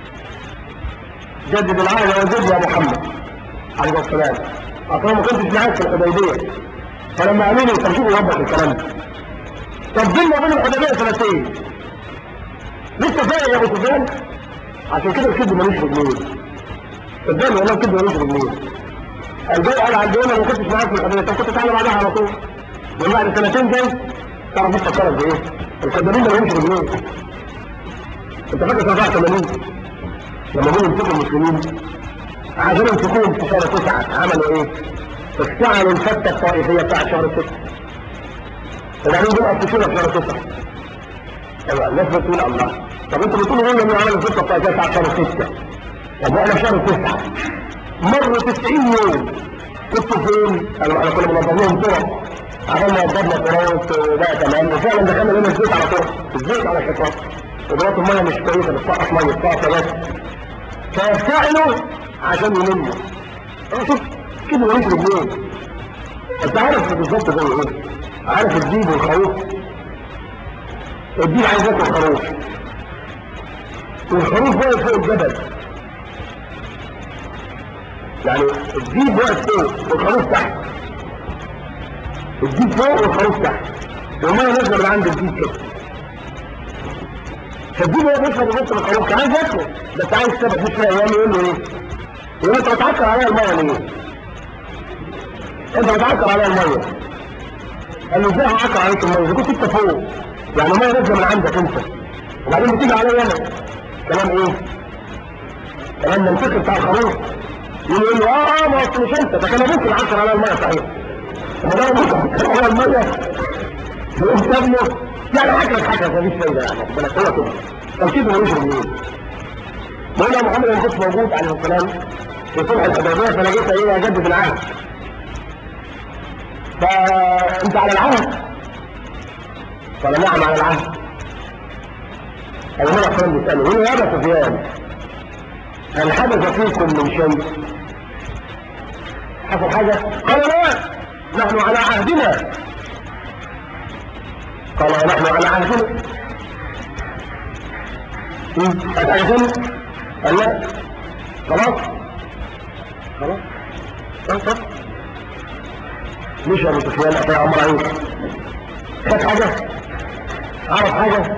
جدد العهد وجد يا محمد عليه السلام اصلا ما كنتش معاك في الحديبيه فلما قالوا لي طب شوفوا ربك الكلام ده طب بيننا وبين الحديبيه سنتين لسه فاهم يا ابو سفيان عشان كده الكذب ملوش رجلين صدقني والله الكذب ملوش رجلين الجاي قال على الدولة ما كنتش معاك في الحديبيه طب كنت تعالى بعدها على طول وبعد سنتين جاي تعرف انت فكرت بايه؟ الكذابين ملوش رجلين انت فاكر سنه 80 لما جم يمسكوا المسلمين عشان يمسكوهم في شهر تسعه عملوا ايه؟ افتعلوا الفتة الطائفية بتاعت شهر ستة وبعدين دول أفتشونا في شهر تسعة أيوة الناس بتقول الله طب انتوا بتقولوا ايه لما عملوا الفتة الطائفية بتاعت شهر ستة طب احنا في شهر تسعة مروا 90 يوم كنتوا فين؟ قالوا احنا كنا بنضرب لهم طرق عملنا وضربنا طرق وبقى تمام وفعلا دخلنا لنا الزيت على طرق الزيت على شطرات ودلوقتي الميه مش كويسه بتسقط ميه بتسقط بس فيفتعلوا عشان ينموا شوف كده ملوش رجلين انت عارف بالظبط زي ايه عارف الديب والخروف الديب عايز ياكل خروف والخروف واقف فوق الجبل يعني الديب واقف فوق والخروف تحت الديب فوق والخروف تحت والميه نازله من عند الديب كده فالديب هو بيشرب وبيشرب الخروف كان عايز ياكله بس عايز سبب مش لاقي يقول له ايه؟ يقول له انت بتعكر عليا الميه ليه؟ انت بتعكر عليا الميه قال له ازاي هعكر عليك الميه؟ اذا كنت انت فوق يعني الميه نازله من عندك انت وبعدين بتيجي عليا انا كلام ايه؟ كلام منطقي بتاع الخروف يقول له اه اه ما اصل مش انت ده كان ابوك اللي عكر عليا الميه صحيح ما ده ابوك عكر عليا الميه يقوم ابنه يعني عكرك عكرك مفيش فايده يعني خد بالك هو كده تنفيذ ملوش رجلين بقول يا محمد انا كنت موجود عليه السلام في صلح الحديبيه فانا جيت ايه اجدد العهد فانت على العهد قال نعم على العهد قال هنا الكلام بيساله يقول له يا ابا سفيان هل حدث فيكم من شيء حصل حاجه قال لا نحن على عهدنا قال ونحن على عهدنا أتعرفون؟ قال لا خلاص خلاص خلاص خلاص مش ابو سفيان اتى عمر عيوش خد حاجه عرف حاجه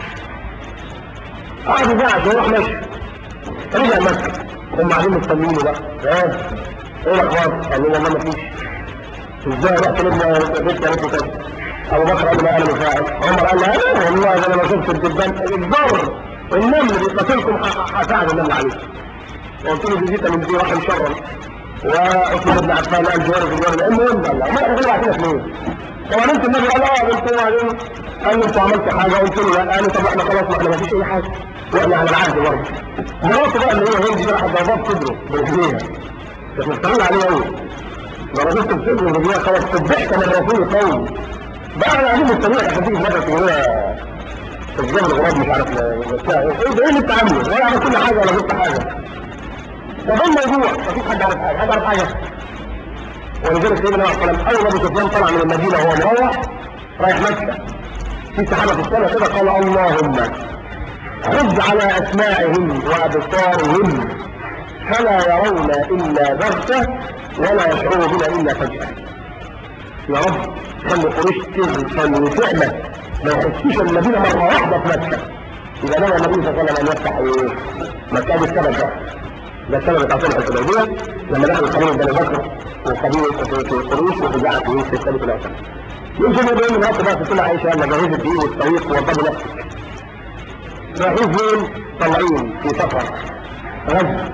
قعد يزعل يروح ماشي رجع مكه هم قاعدين مستنيينه بقى ايه ايه الاخبار؟ قال لهم والله ما فيش ازاي رحت لابن بيت قالت له كده ابو بكر قال له لا انا مساعد عمر قال له انا والله انا ما شفت الدبان الضر النمل بيقاتلكم هساعد النمل عليكم وقلت له جزيت من دي رحم شرا وعثمان بن عفان قال جوار في جوار المهم قال له ما احنا كده عارفين اثنين طبعا انت النبي قال اه قلت له بعدين قال له انتوا عملتوا حاجه قلت له لا قال له طب احنا خلاص ما احنا ما فيش اي حاجه واحنا على العهد برضه مراته بقى اللي هي هندي راحت ضربات صدره برجليها كانت مستعمله عليه قوي ضربته بصدره برجليها خلاص سبحت من الرسول قوي بقى انا قاعدين مستنيين عشان تيجي مره تقولها الجبل الغراب مش عارف بتاع ايه ايه اللي انت عامله؟ ولا عملت كل حاجه ولا جبت حاجه؟ ده ده الموضوع مفيش حد عارف حاجه حد عارف حاجه ولذلك سيدنا عليه الصلاه اول ما ابو سفيان طلع من المدينه وهو مروح رايح مكه في سحابه في السماء كده قال اللهم خذ على اسماعهم وابصارهم فلا يرون الا بغته ولا يشعرون بنا الا فجاه يا رب خلي قريش تغفل وتعمل ما يحسوش المدينه مره واحده في مكه اذا نوى النبي صلى الله عليه وسلم ان يفتح ايه؟ مكه دي السبب ده ده السبب بتاع صلح الحديبيه لما دخل قبيله بني بكر وقبيله في قريش وشجاعه قريش في الثالث الاخر يمكن يبقى من الوقت بقى تقول عائشه يلا جهزي الدقيق والطريق ووضبي نفسك رايحين فين؟ طالعين في سفر غزو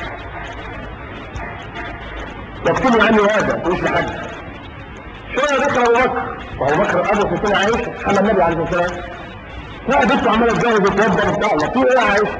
واكتبوا عني هذا مش لحد شوية ذكر ابو بكر وابو بكر ابو ستنا عائشه محمد النبي عليه الصلاه والسلام لا بنته عماله تجهز وتوضب وبتاع الله في ايه يا عائشه؟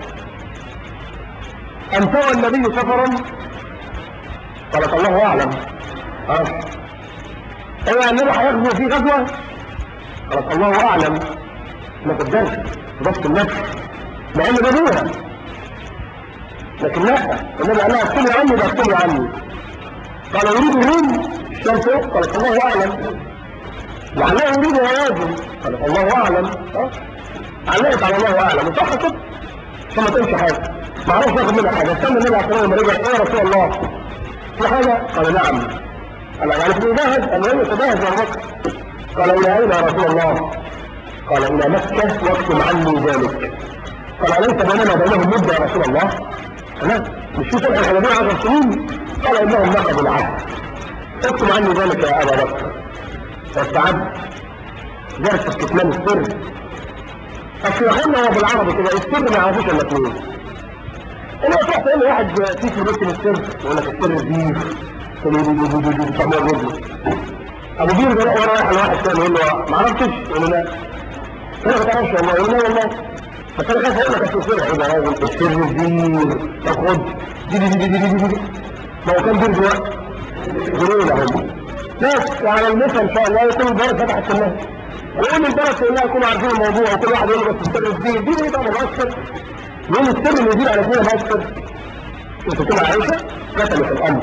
انتوى النبي سفرا قالت الله اعلم ها ايوه النبي هيغزو في غزوه قالت الله اعلم ما تقدرش ضبط النفس مع ان ده ابوها لكن لا النبي قال لها اكتبي عني ده اكتبي عني قال يريد مين الشمس قالت الله اعلم لعله يريد هوازن قالت الله اعلم ها علقت على الله اعلم صح كده عشان ما تقولش حاجه ما اعرفش اخد منها حاجه استنى النبي عليه الصلاه والسلام رجع يا رسول الله في حاجه قال نعم قال يعني في جاهز قال له تجاهز يا ابو بكر قال الى اين يا رسول الله قال الى مكه واكتم عني ذلك قال اليس بيننا وبينهم مده يا رسول الله لا مش في صلح الحديبيه 10 سنين قال انهم نقضوا العهد اكتم عني ذلك يا ابا بكر واستعد درس استكمال السر اصل يا هو بالعربي كده السر ما يعرفوش الا اثنين انا تروح تقول واحد فيك بيت السر يقول لك السر دي بتعمل رجله ابو بير ده ورا رايح لواحد تاني يقول له ما عرفتش يقول له لا انا ما تعرفش والله يقول له لا والله بس انا خايف اقول لك اصل السر ايه ده راجل السر كبير طب خد دي دي دي دي دي دي ما هو كان بير دلوقتي جنيه اهو بس وعلى المثل ان شاء الله يكون البلد فتحت كلها ويقول البلد كلها يكونوا عارفين الموضوع وكل واحد يقول بس السر الدين دي ايه طبعا مؤثر يقول السر اللي يدير على الدين مؤثر وتكون عائشه كتبت الامر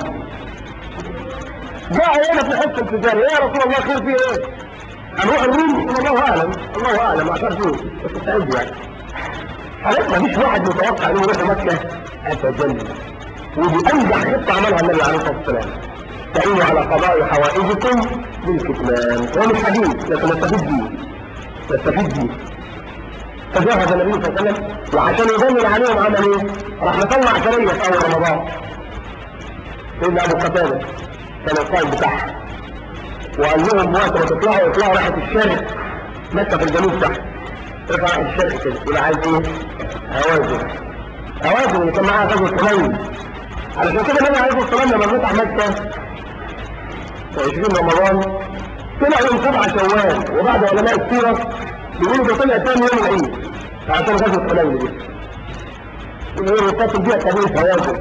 جاء هنا في حته التجارة يا رسول الله خير فيه ايه؟ هنروح الروم الله اعلم الله اعلم عشان فيه بس استعد يعني حضرتك ما فيش واحد متوقع انه يروح مكه ابدا ودي انجح خطه عملها النبي عليه الصلاه والسلام تعينوا على قضاء حوائجكم بالكتمان هو مش حديث لكن نستفيد بيه نستفيد بيه فجهز النبي صلى الله عليه وسلم وعشان يدلل عليهم عمل ايه؟ راح مطلع سريه في اول رمضان سيدنا ابو قتاده كان القائد بتاعها وقال لهم وقت ما تطلعوا اطلعوا ناحيه الشرق مكه في الجنوب تحت ارفع ناحيه الشرق كده يبقى عايز ايه؟ هوازن هوازن اللي كان معاها غزوه حنين علشان كده النبي عليه الصلاه والسلام لما فتح مكه في 20 رمضان طلع يوم 7 شوال وبعد علماء السيره بيقولوا ده طلع ثاني يوم العيد عشان غزوه حنين دي اللي هو الرصاص البيئة قضية هوازن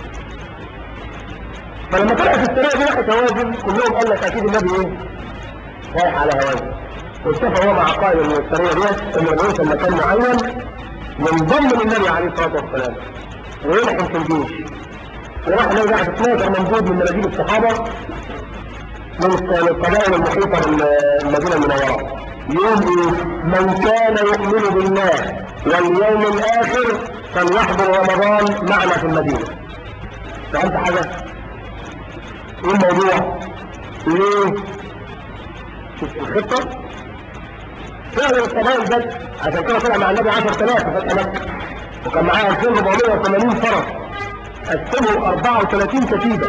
فلما طلعت السرية دي ناحية هوازن كلهم قال لك اكيد النبي ايه؟ رايح على هوازن واتفق هو مع قائد من السرية ديت ان الرئيس مكان معين ينضم للنبي عليه الصلاة والسلام ويلحم في الجيش وراح النبي بعد 12 منجود من مناجيب الصحابة من القبائل المحيطة بالمدينة المنورة يوم ايه؟ من كان يؤمن بالله واليوم الاخر فليحضر رمضان معنا في المدينة فهمت حاجة؟ ايه الموضوع؟ ليه؟ شوف الخطة فعلا القبائل بس عشان كده طلع مع النبي 10000 في فتح مكة وكان معاه 2480 فرس قسموا 34 كتيبة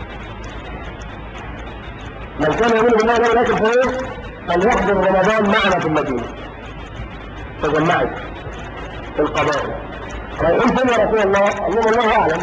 من كان يؤمن بالله واليوم الاخر فايه؟ فليحضر رمضان معنا في المدينة تجمعت القبائل رايحين فين يا رسول الله؟ اللهم الله اعلم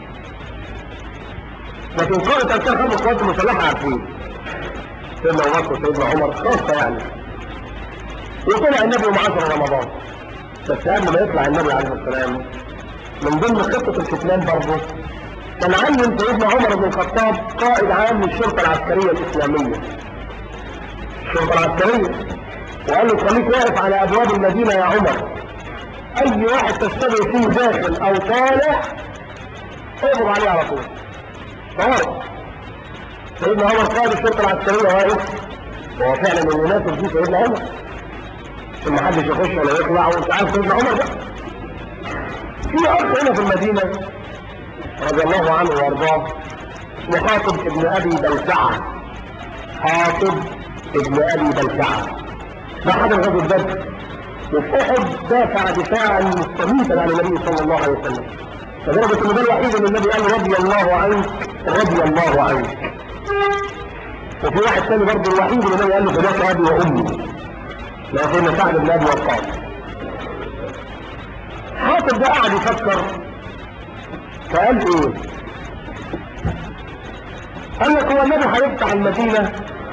لكن كل تركيا خمس قوات مسلحه عارفين سيدنا ابو بكر وسيدنا عمر خاصه يعني وطلع النبي معاشر رمضان بس قبل ما يطلع النبي عليه الصلاه والسلام من ضمن خطه الكتمان برضه كان علم سيدنا عمر بن الخطاب قائد عام للشرطه العسكريه الاسلاميه الشرطه العسكريه وقال له خليك واقف على ابواب المدينه يا عمر اي واحد تشتغل فيه داخل او طالع اقبض عليه على طول طارق سيدنا عمر قائد الشرطه العسكريه واقف وهو فعلا من يناسب فيه سيدنا عمر ان محدش يخش ولا يطلع وانت عارف سيدنا عمر ده في اخ هنا في المدينه رضي الله عنه وارضاه اسمه حاطب ابن ابي بلسعه حاطب ابن ابي بلسعه ده حضر غزوه بدر وفي احد دافع دفاعا مستميتا عن النبي صلى الله عليه وسلم لدرجه ان ده الوحيد اللي النبي قال رضي الله عنك رضي الله عنك وفي واحد ثاني برضه الوحيد اللي النبي قال له فداك ابي وامي لا سيدنا سعد بن ابي وقاص حاطب ده قعد يفكر فقال ايه؟ قال لك هو النبي هيفتح المدينه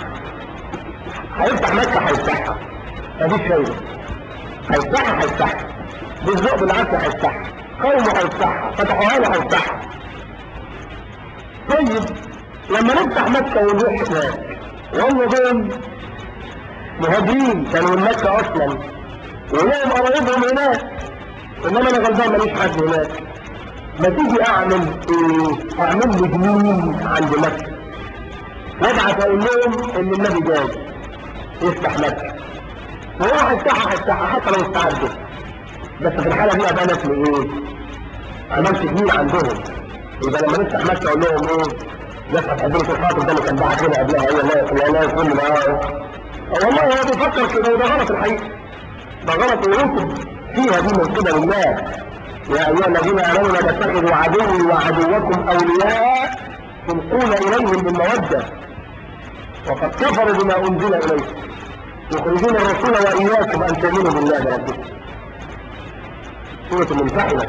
هيفتح مكه هيفتحها مفيش فايده هيفتحها هيفتحها بالذوق بالعكس هيفتحها قومه هيفتحها فتحوها له هيفتحها طيب لما نفتح مكه ونروح هناك وهم دول مهاجرين كانوا من مكه اصلا ولهم قرايبهم هناك انما انا غلبان ماليش حد هناك ما تيجي اعمل ايه اعمل لي جنين عند مكه وابعت اقول لهم ان النبي جاي يفتح مكه وهو هيفتحها هيفتحها حتى لو استعدوا بس في الحاله دي ابقى انا اسمي ايه؟ عملت جميل عندهم يبقى لما نفتح مكه اقول لهم ايه؟ نفتح حضرة الخاطر ده اللي كان بعت لنا قبلها هي الله الله يكون معاه والله هو بيفكر كده وده غلط الحقيقه ده غلط ويكتب فيها دي من قبل الله يا ايها الذين امنوا لا تتخذوا عدوي وعدوكم اولياء تلقون اليهم بالموده وقد كفروا بما انزل اليكم يخرجون الرسول واياكم ان تؤمنوا بالله ربكم سوره الممتحنه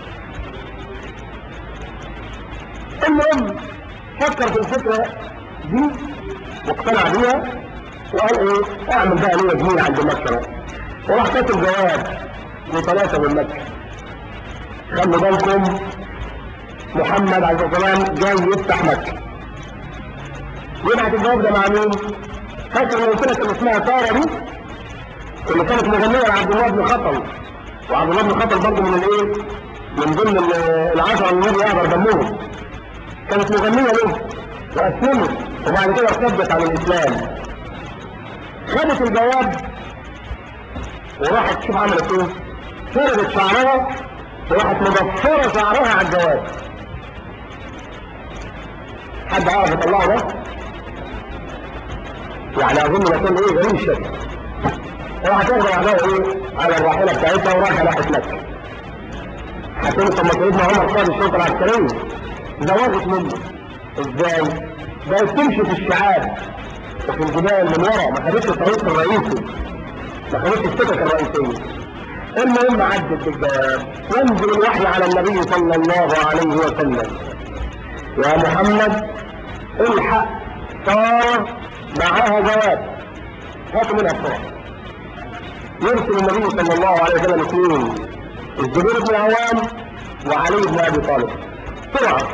المهم فكر في الفكره دي واقتنع بيها وقال ايه اعمل بقى ليا جميل عند مكه بقى وراح كاتب جواب لثلاثه من مكه خلوا بالكم محمد عليه الصلاه والسلام جاي يفتح مكه يبعت الجواب ده مع مين؟ فاكر لو قلت لك اللي اسمها ساره دي اللي كانت مغنيه لعبد الله بن خطل وعبد الله بن خطل برضه من الايه؟ من ضمن العشره اللي النبي يعبر دمهم كانت مغنيه له واسلمت وبعد كده ارتدت عن الاسلام خدت الجواب وراحت تشوف عملت ايه؟ فردت شعرها وراحت مضفره شعرها على الجواب حد عارف يطلعه ده؟ يعني اظن مكان ايه غريب الشكل راح تاخد بعدها ايه على الراحله بتاعتها وراح راحت مكه هتقول طب ما سيدنا عمر قائد الشرطه العسكريه زوجت منه ازاي؟ بقت تمشي في الشعاب وفي الجبال من ورا ما خدتش الطريق الرئيسي ما خدتش السكك الرئيسيه المهم عدت بالجواب ينزل الوحي على النبي صلى الله عليه وسلم يا محمد الحق صار معاها جواب هاتوا منها بسرعه يرسل النبي صلى الله عليه وسلم اثنين الزبير بن العوام وعلي بن ابي طالب بسرعه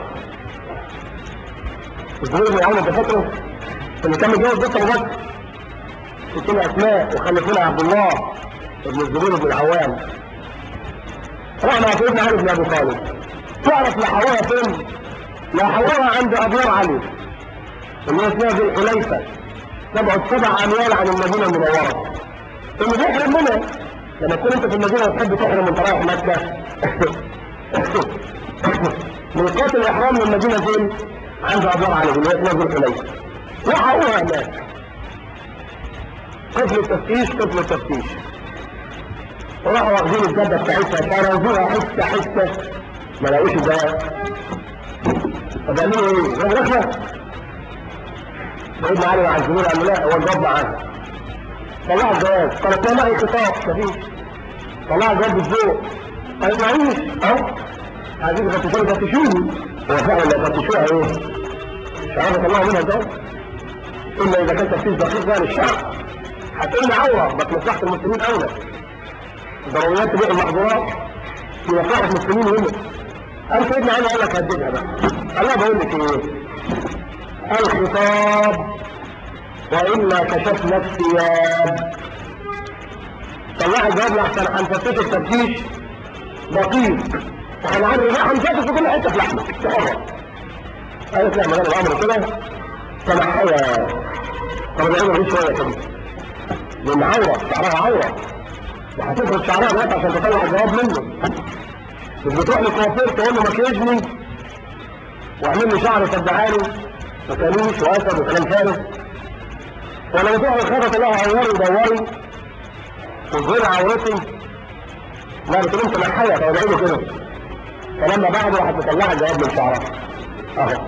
الزبير بن العوام انت فاكره اللي كان متجوز بنت ابو بكر ستين اسماء وخلف لها عبد الله ابن الزبير بن العوام راح مع سيدنا علي بن ابي طالب تعرف لحقوها فين؟ لحقوها عند ابيار علي اللي هي اسمها ذي الحليفه تبعد سبع اميال عن المدينه المنوره اللي بيحرم منها لما تكون انت في المدينه وتحب تحرم وانت رايح مكه ميقات الاحرام من المدينه فين؟ عند ابيار علي اللي هي اسمها ذي الحليفه لحقوها هناك قفل التفتيش قفل التفتيش وراحوا واخدين الدبه بتاعتها فرزوها حته حته ما لقوش الجواب طب يعملوا ايه؟ جابوا رخوه سيدنا علي مع الزميل قال له لا هو الجواب معاه طلع الجواب قالت له معي خطاب مفيش طلع الجواب بالذوق قالت معيش اهو عايزين يفتشوني فتشوني هو فعلا اللي فتشوها ايه؟ مش عارف اطلعوا منها الجواب الا اذا كان تفتيش دقيق بقى للشعب هتقول لي عوره بس مصلحه المسلمين اولى ضروريات تبيع المحظورات في مصلحه المسلمين هنا قال سيدنا علي قال لك هددها بقى قال لها بقول لك ايه الخطاب والا كشفنا الثياب طلعوا الجواب لحسن هنفتش التفتيش دقيق وهنعرف بقى هنفتش في كل حته في لحمك تقرب قالت لا مجال الامر كده سمحها طب العلم دي شويه كده لان عوره شعرها عوره وهتفرد شعرها دلوقتي عشان تطلع الجواب منه مش بتروح للكوافير تقول له مكيجني واعمل لي شعر صدقها له ما كانوش واسد وكلام فارغ ولا بتروح للخيطه تقول لها عوري ودوري وظهري عورتي لا بتقول انت محيه طب ادعي له كده فلما بعده راحت مطلعه الجواب من شعرها اهو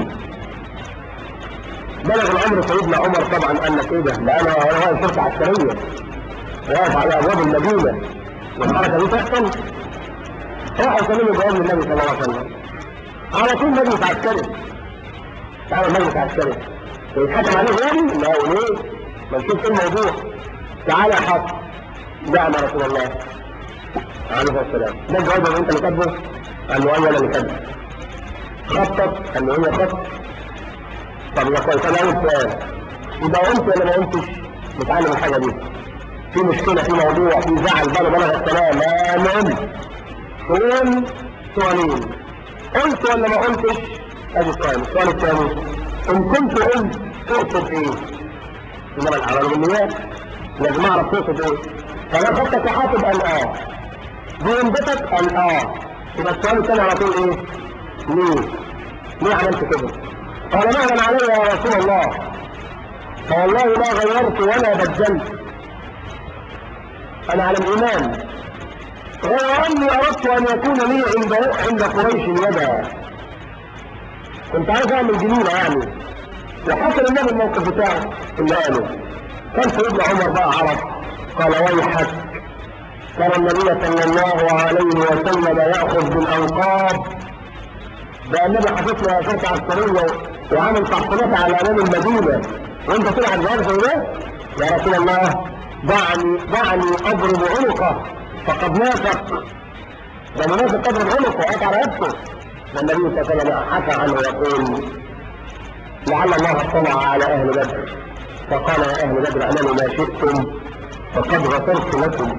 بلغ الامر سيدنا عمر طبعا قال لك ايه ده؟ ده انا واقف شرطه عسكريه واقف على ابواب المدينه والحركه دي تحصل راحوا سلموا جواب للنبي صلى الله عليه وسلم على طول مجلس عسكري تعالى مجلس عسكري ويتحكم عليه غيري لا وليه؟ ما نشوف ايه الموضوع تعالى يا حق نعم يا رسول الله عليه الصلاه والسلام ده الجواب اللي انت اللي كاتبه؟ قال له ايوه انا اللي كاتبه خطط قال له هي خط طب يا كويس انا اول سؤال يبقى قلت ولا ما قلتش نتعلم الحاجه دي في مشكله في موضوع في زعل بلغ بلغ السلام المهم قول سؤالين قلت ولا ما قلتش ادي السؤال السؤال الثاني ان كنت قلت تقصد ايه انما الاعمال بالنيات لازم اعرف تقصد ايه فانا خدتك حاطب قال اه دي انبتت قال اه يبقى السؤال الثاني على طول ايه ليه ليه عملت كده قال مهلا علي يا رسول الله فوالله ما غيرت ولا بدلت انا على الايمان غير اني اردت ان يكون لي عند عند قريش يدا كنت عايز اعمل جميله يعني وحصل النبي الموقف بتاعه اللي قاله كان سيدنا عمر بقى عرف قال ويحك ترى النبي صلى الله عليه وسلم ياخذ بالالقاب ده النبي حاطط له شرطه عسكريه وعامل تحصينات على امام المدينه وانت تلعب جواب زي ده يا رسول الله دعني دعني اضرب عنقه فقد نافق ده منافق اضرب عنقه قطع رقبته والنبي صلى الله عليه وسلم حكى عنه يقول لعل الله اطلع على اهل بدر فقال يا اهل بدر اعملوا ما شئتم فقد غفرت لكم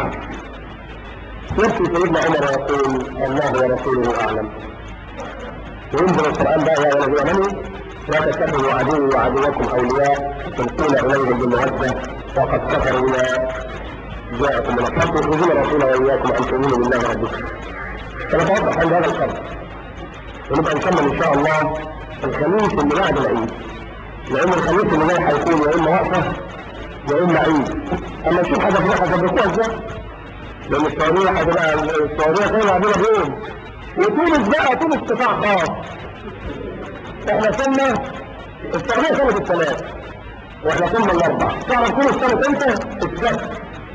يبكي سيدنا عمر يقول الله ورسوله اعلم وينزل القران بقى يا الذين امنوا لا تتخذوا عدوي وعدوكم اولياء تلقون اليهم بالموده وقد كفروا بما جاءكم من الحق يخرجون الرسول واياكم ان تؤمنوا بالله ربكم فنتوقف عند هذا القدر ونبقى نكمل ان شاء الله الخميس اللي بعد العيد لان الخميس اللي جاي هيكون يا اما وقفه يا اما عيد اما نشوف حاجه في هتظبطوها ازاي لان السعوديه هتبقى السعوديه طالعه بينا بيوم وتونس بقى تونس قطاع خاص احنا كنا السعوديه كانت الثلاث واحنا كنا الاربع تعرف تونس كانت امتى؟ السبت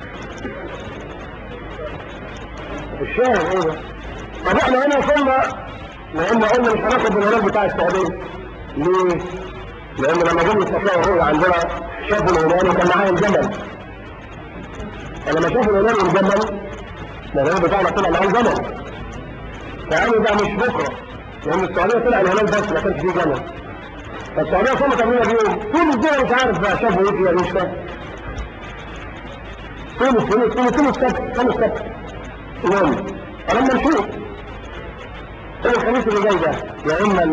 الشاهد ايه ده؟ طب احنا هنا وصلنا لان قلنا مش هناخد من الهلال بتاع السعوديه ليه؟ لان لما جم يستطيعوا الرؤية عندنا شافوا الهلال وكان معايا الجمل فلما شافوا الهلال والجمل الهلال بتاعنا طلع معاه الجمل فقالوا ده مش بكره لان السعوديه طلع الهلال بس ما كانش فيه جمل فالسعوديه صمت قبلنا بيوم تونس دول مش عارف بقى شافوا ايه فيها مش فاهم تونس تونس تونس تونس السبت كم السبت المهم فلما نشوف هو الخميس اللي جاي ده يا اما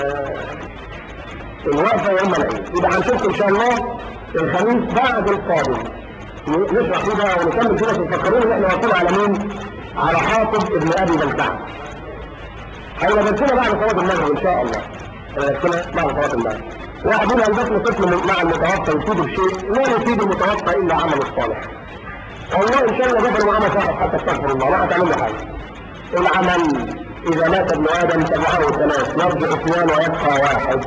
الوقفه يا اما العيد يبقى هنشوف ان شاء الله الخميس بعد القادم نشرح فيه بقى ونكمل كده تفكرون ان احنا واقفين على مين؟ على حاطب ابن ابي بلتعه هيبقى درسنا بعد صلاه المغرب ان شاء الله هيبقى درسنا بعد صلاه المغرب واحد يقول البسم طفل مع المتوفى يفيد بشيء لا يفيد المتوفى الا عمل الصالح والله ان شاء الله غفر معاه صاحب حتى استغفر الله ما هتعمل له حاجه العمل اذا مات ابن ادم تبعه ثلاث يرجع اثنان ويبقى واحد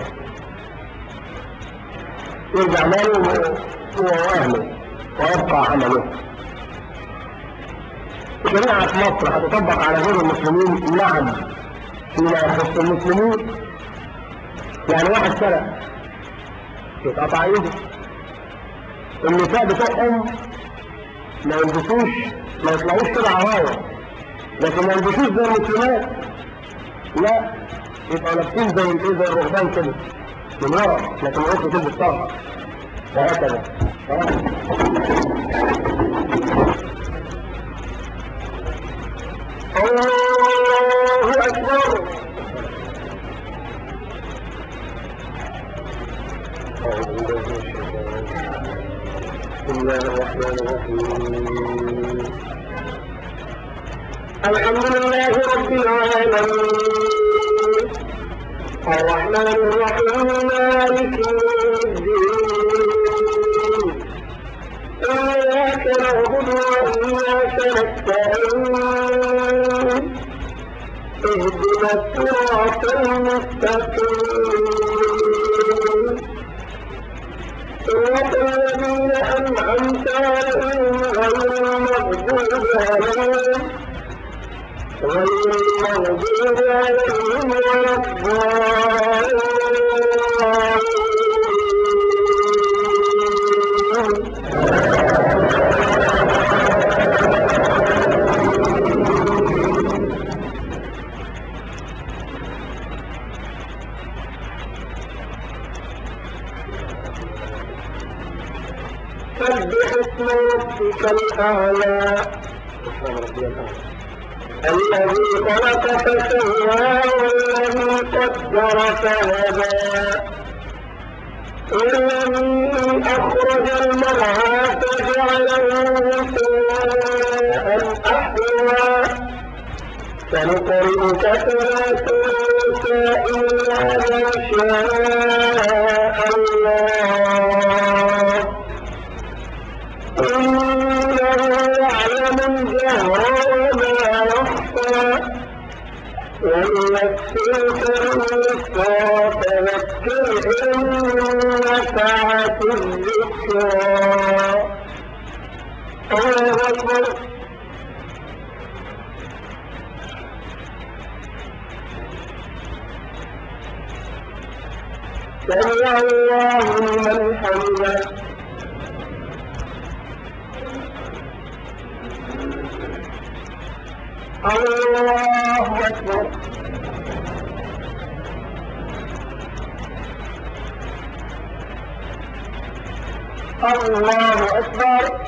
يرجع ماله واهله ويبقى عمله شريعة مصر هتطبق على غير المسلمين نعم فيما يخص المسلمين يعني واحد سرق يتقطع ايده النساء بتوعهم ما يلبسوش ما يطلعوش كده عرايا لكن ما يلبسوش زي المسلمات لا يبقوا لابسين زي الايه زي الرهبان كده من ورا لكن العكس تلبس طرح وهكذا الله اكبر بسم الله الرحمن الرحيم الحمد لله رب العالمين الرحمن الرحيم مالك يوم الدين إياك نعبد وإياك نستعين اهدنا الصراط المستقيم صراط الذين أنعمت عليهم غير المغضوب عليهم غير المغضوب عليهم ولا الضالين سبح اسم ربك الأعلى الذي خلق فسوى والذي قدر فهدى الذي أخرج المرعى فجعله غثاء أحوى سنقرئك فلا تنسى إلا ما شاء الله إنه يعلم الجهر وما يخفى ويسرك اليسرى فذكر إن نفعت الذكرى الله أكبر سمع الله لمن حمده الله أكبر الله أكبر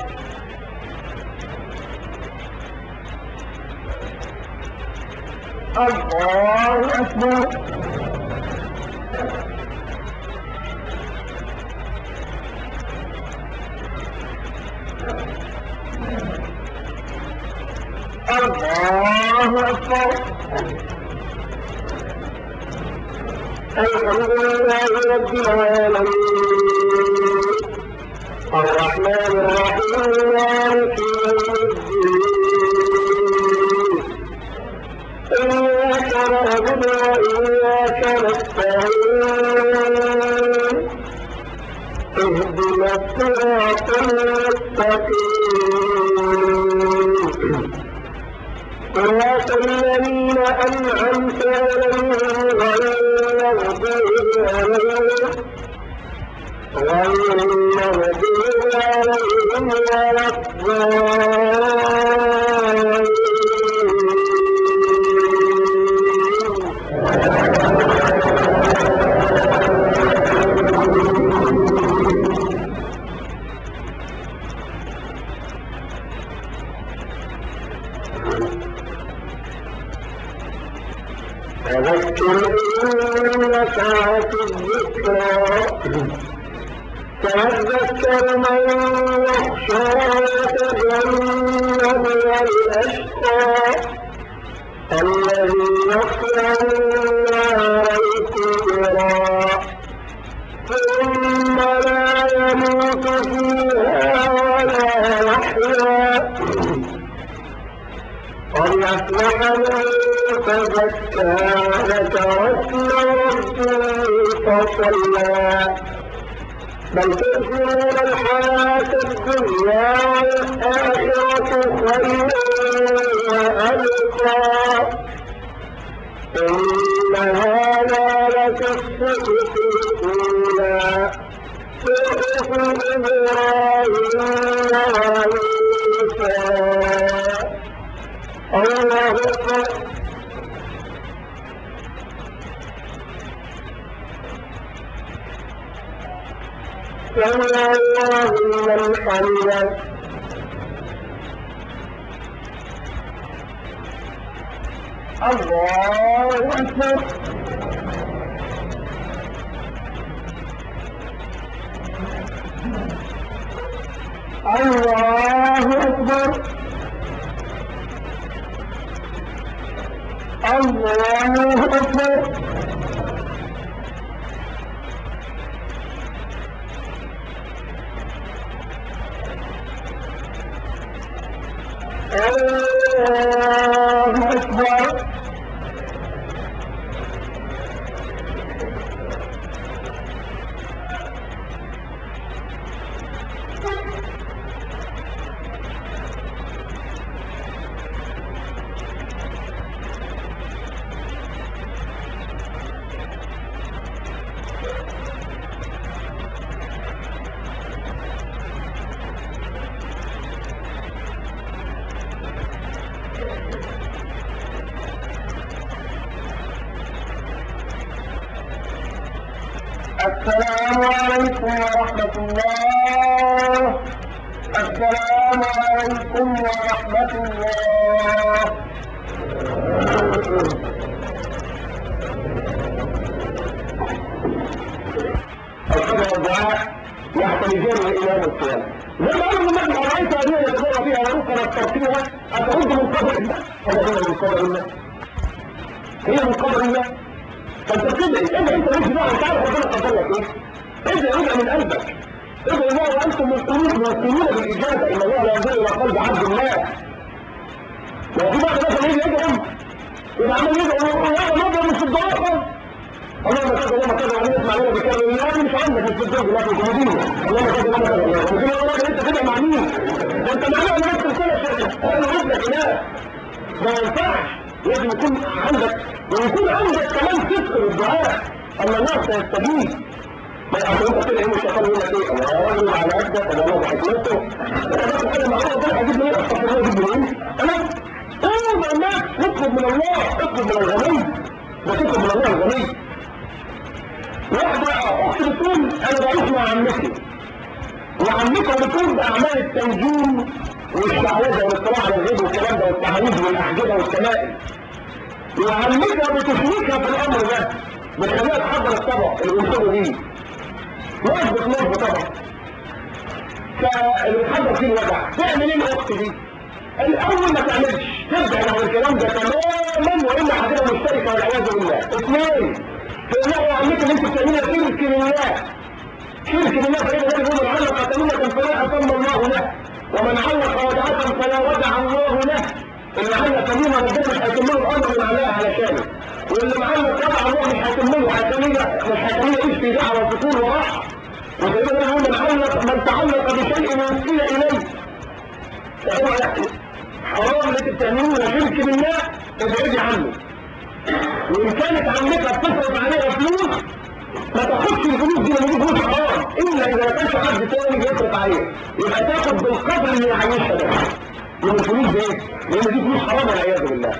الله أكبر الله أكبر الحمد لله رب العالمين الرحمن الرحيم مالك يوم الدين إياك نعبد وإياك نستعين اهدنا الصراط المستقيم صراط الذين أنعمت عليهم غير المغضوب عليهم غير المغضوب عليهم ولا الضالين فذكر إن نفعت الذكرى فذكر من يخشى ويتجنبها الأشقى الذي يصلى النار الكبرى ثم لا يموت فيها ولا يحيا قد أفلح من تزكى وذكر اسم ربه فصلى بل تؤثرون الحياة الدنيا والآخرة خير وأبقى إن هذا لفي الصحف الأولى صحف إبراهيم وموسى الله أكبر سمع الله لمن حمده الله أكبر الله أكبر الله أكبر الله أكبر السلام عليكم ورحمة الله السلام عليكم ورحمة الله الصلاة والدعاء يحتاجون إلى يوم القيامة لما أمر النبي أرأيت أن يتبرع فيها ورقنا التركيبة أترد من قبل الله هذا هو من قبل الله هي من قبل الله فانت بتدعي ادعي انت مش بقى انت عارف ربنا قدر لك ايه ادعي ادعي من قلبك ادعي الله وانتم موقنون موقنون بالاجابه ان الله لا ينظر الى قلب عبد الله لو في بعض الناس يجي يدعم يبقى عمال يدعو وهذا مضرب مش في الدعاء خالص اللهم كذا اللهم كذا وعمال يسمع لنا بكذا لا مش عندك مش في الدرج لا في الجمهوريه اللهم كذا اللهم كذا ولكن الله انت تدعي مع مين؟ ده انت معانا ولا نفس السنه شيخ انا عندك هناك ما ينفعش لازم يكون عندك ويكون عندك كمان صدق للدعاء ان الله سيستجيب ما يعرفوا انت تدعي مش يقول لك ايه الله راجل على قدك الله بحكمته انت بس تتكلم مع الله ربنا هيجيب لي ايه استغفر الله يجيب لي ايه انا قول مع الناس اطلب من الله اطلب من الغني ده تطلب من الله الغني واحدة اخت بتقول انا بعيش مع عمتي وعمتها بتقول باعمال التنجيم والشعوذة والاطلاع على الغيب والكلام ده والتعويذ والاحجبة والتمائم وعمتها بتشريكها في الامر ده بتخليها تحضر الطبق اللي بيوصلوا بيه نظبط نظبط طبعا فاللي بتحضر فيه الوجع تعمل ايه الاخت دي؟ الاول ما تعملش تبعد عن الكلام ده تماما والا هتبقى مشتركه والعياذ بالله اثنين تقول له يا عمتي اللي انت بتعملها شرك بالله شرك بالله فإذا النبي يقول من علق تميمة فلا أتم الله له ومن علق ودعة فلا ودع الله له اللي علق تميمة ربنا مش هيتم له الأمر من عليها على شانه واللي معلق ودع الله مش هيتم له حكمية مش حكمية ايش في دعوة وسكون وراحة وسيدنا النبي يقول من علق من تعلق بشيء وكل إليه فهو حرام اللي انت بتعملوه شرك بالله ابعدي عنه وان كانت عمتها بتصرف عليها فلوس ما تاخدش الفلوس دي لان دي فلوس حرام الا اذا ما كانش حد تاني بيصرف عليها يبقى تاخد بالقدر اللي يعيشها ده من الفلوس دي لان دي فلوس حرام والعياذ بالله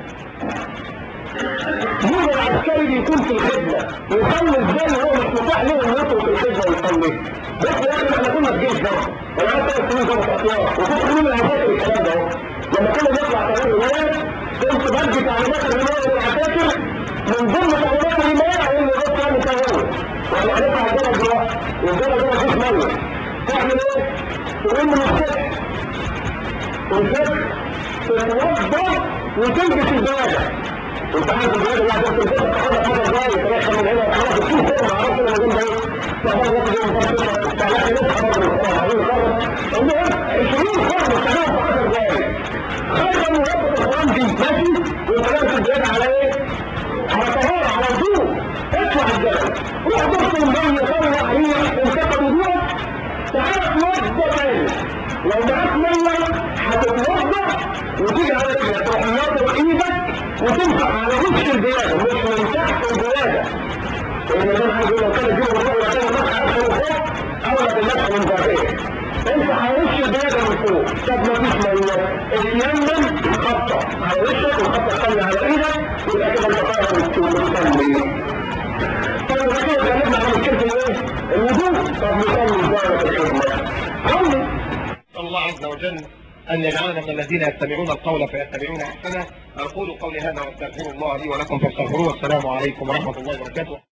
يوجد العسكري بيكون في الخدمة يصلي ازاي وهو مش متاح له انه يترك الخدمة ويصلي بس يا اخي احنا كنا في جيش برضه انا عارف ثلاث سنين ضابط اطيار وكنت من العساكر الكلام ده اهو لما كنا نطلع تمام الرماية كنت بدي تعليمات الرماية للعساكر من ضمن تعليمات الرماية هو اللي بص يعني تهور وانا هنطلع الجبل دلوقتي والجبل ده مفيش مية تعمل ايه؟ تقوم من الصبح والفجر تتوضا وتلبس البلادة انت عارف البلاد اللي عشان تلبسها تاخدها خمس دقايق تدخل من هنا خلاص تشوف كده ما اعرفش انا جنب ايه تعمل نفس يوم فرصه تعمل نفس خبر من الصبح عايزين خبر المهم 20 خبر استخدمها في 10 دقايق خبر مربط القران دي ماشي وانت البلاد على ايه؟ على طهاره على وضوء اطلع الجبل روح تغسل الميه طلع هي انتقل وضوءك تعالى توضى تاني لو معاك ميه هتتوضى وتيجي على رجلك تروح ناطر ايدك وتمسح على وش البلاده مش من تحت البلاده لان انا عايز لو كان الجبل فوق ولا كان مسح اخر فوق اولى بالمسح من بعدين امسح على وش البلاده من فوق طب ما فيش ميه اتيمم خطه على وشك والخطه الثانيه على ايدك يبقى كده انت طالع وتصلي طب ما كده اتكلمنا عن مشكله الايه؟ الوضوء طب نصلي ازاي في الخدمه؟ صلي الله عز وجل أن يجعلنا من الذين يتبعون القول فيتبعون أحسنه أقول قولي هذا وأستغفر الله لي ولكم فاستغفروه والسلام عليكم ورحمة الله وبركاته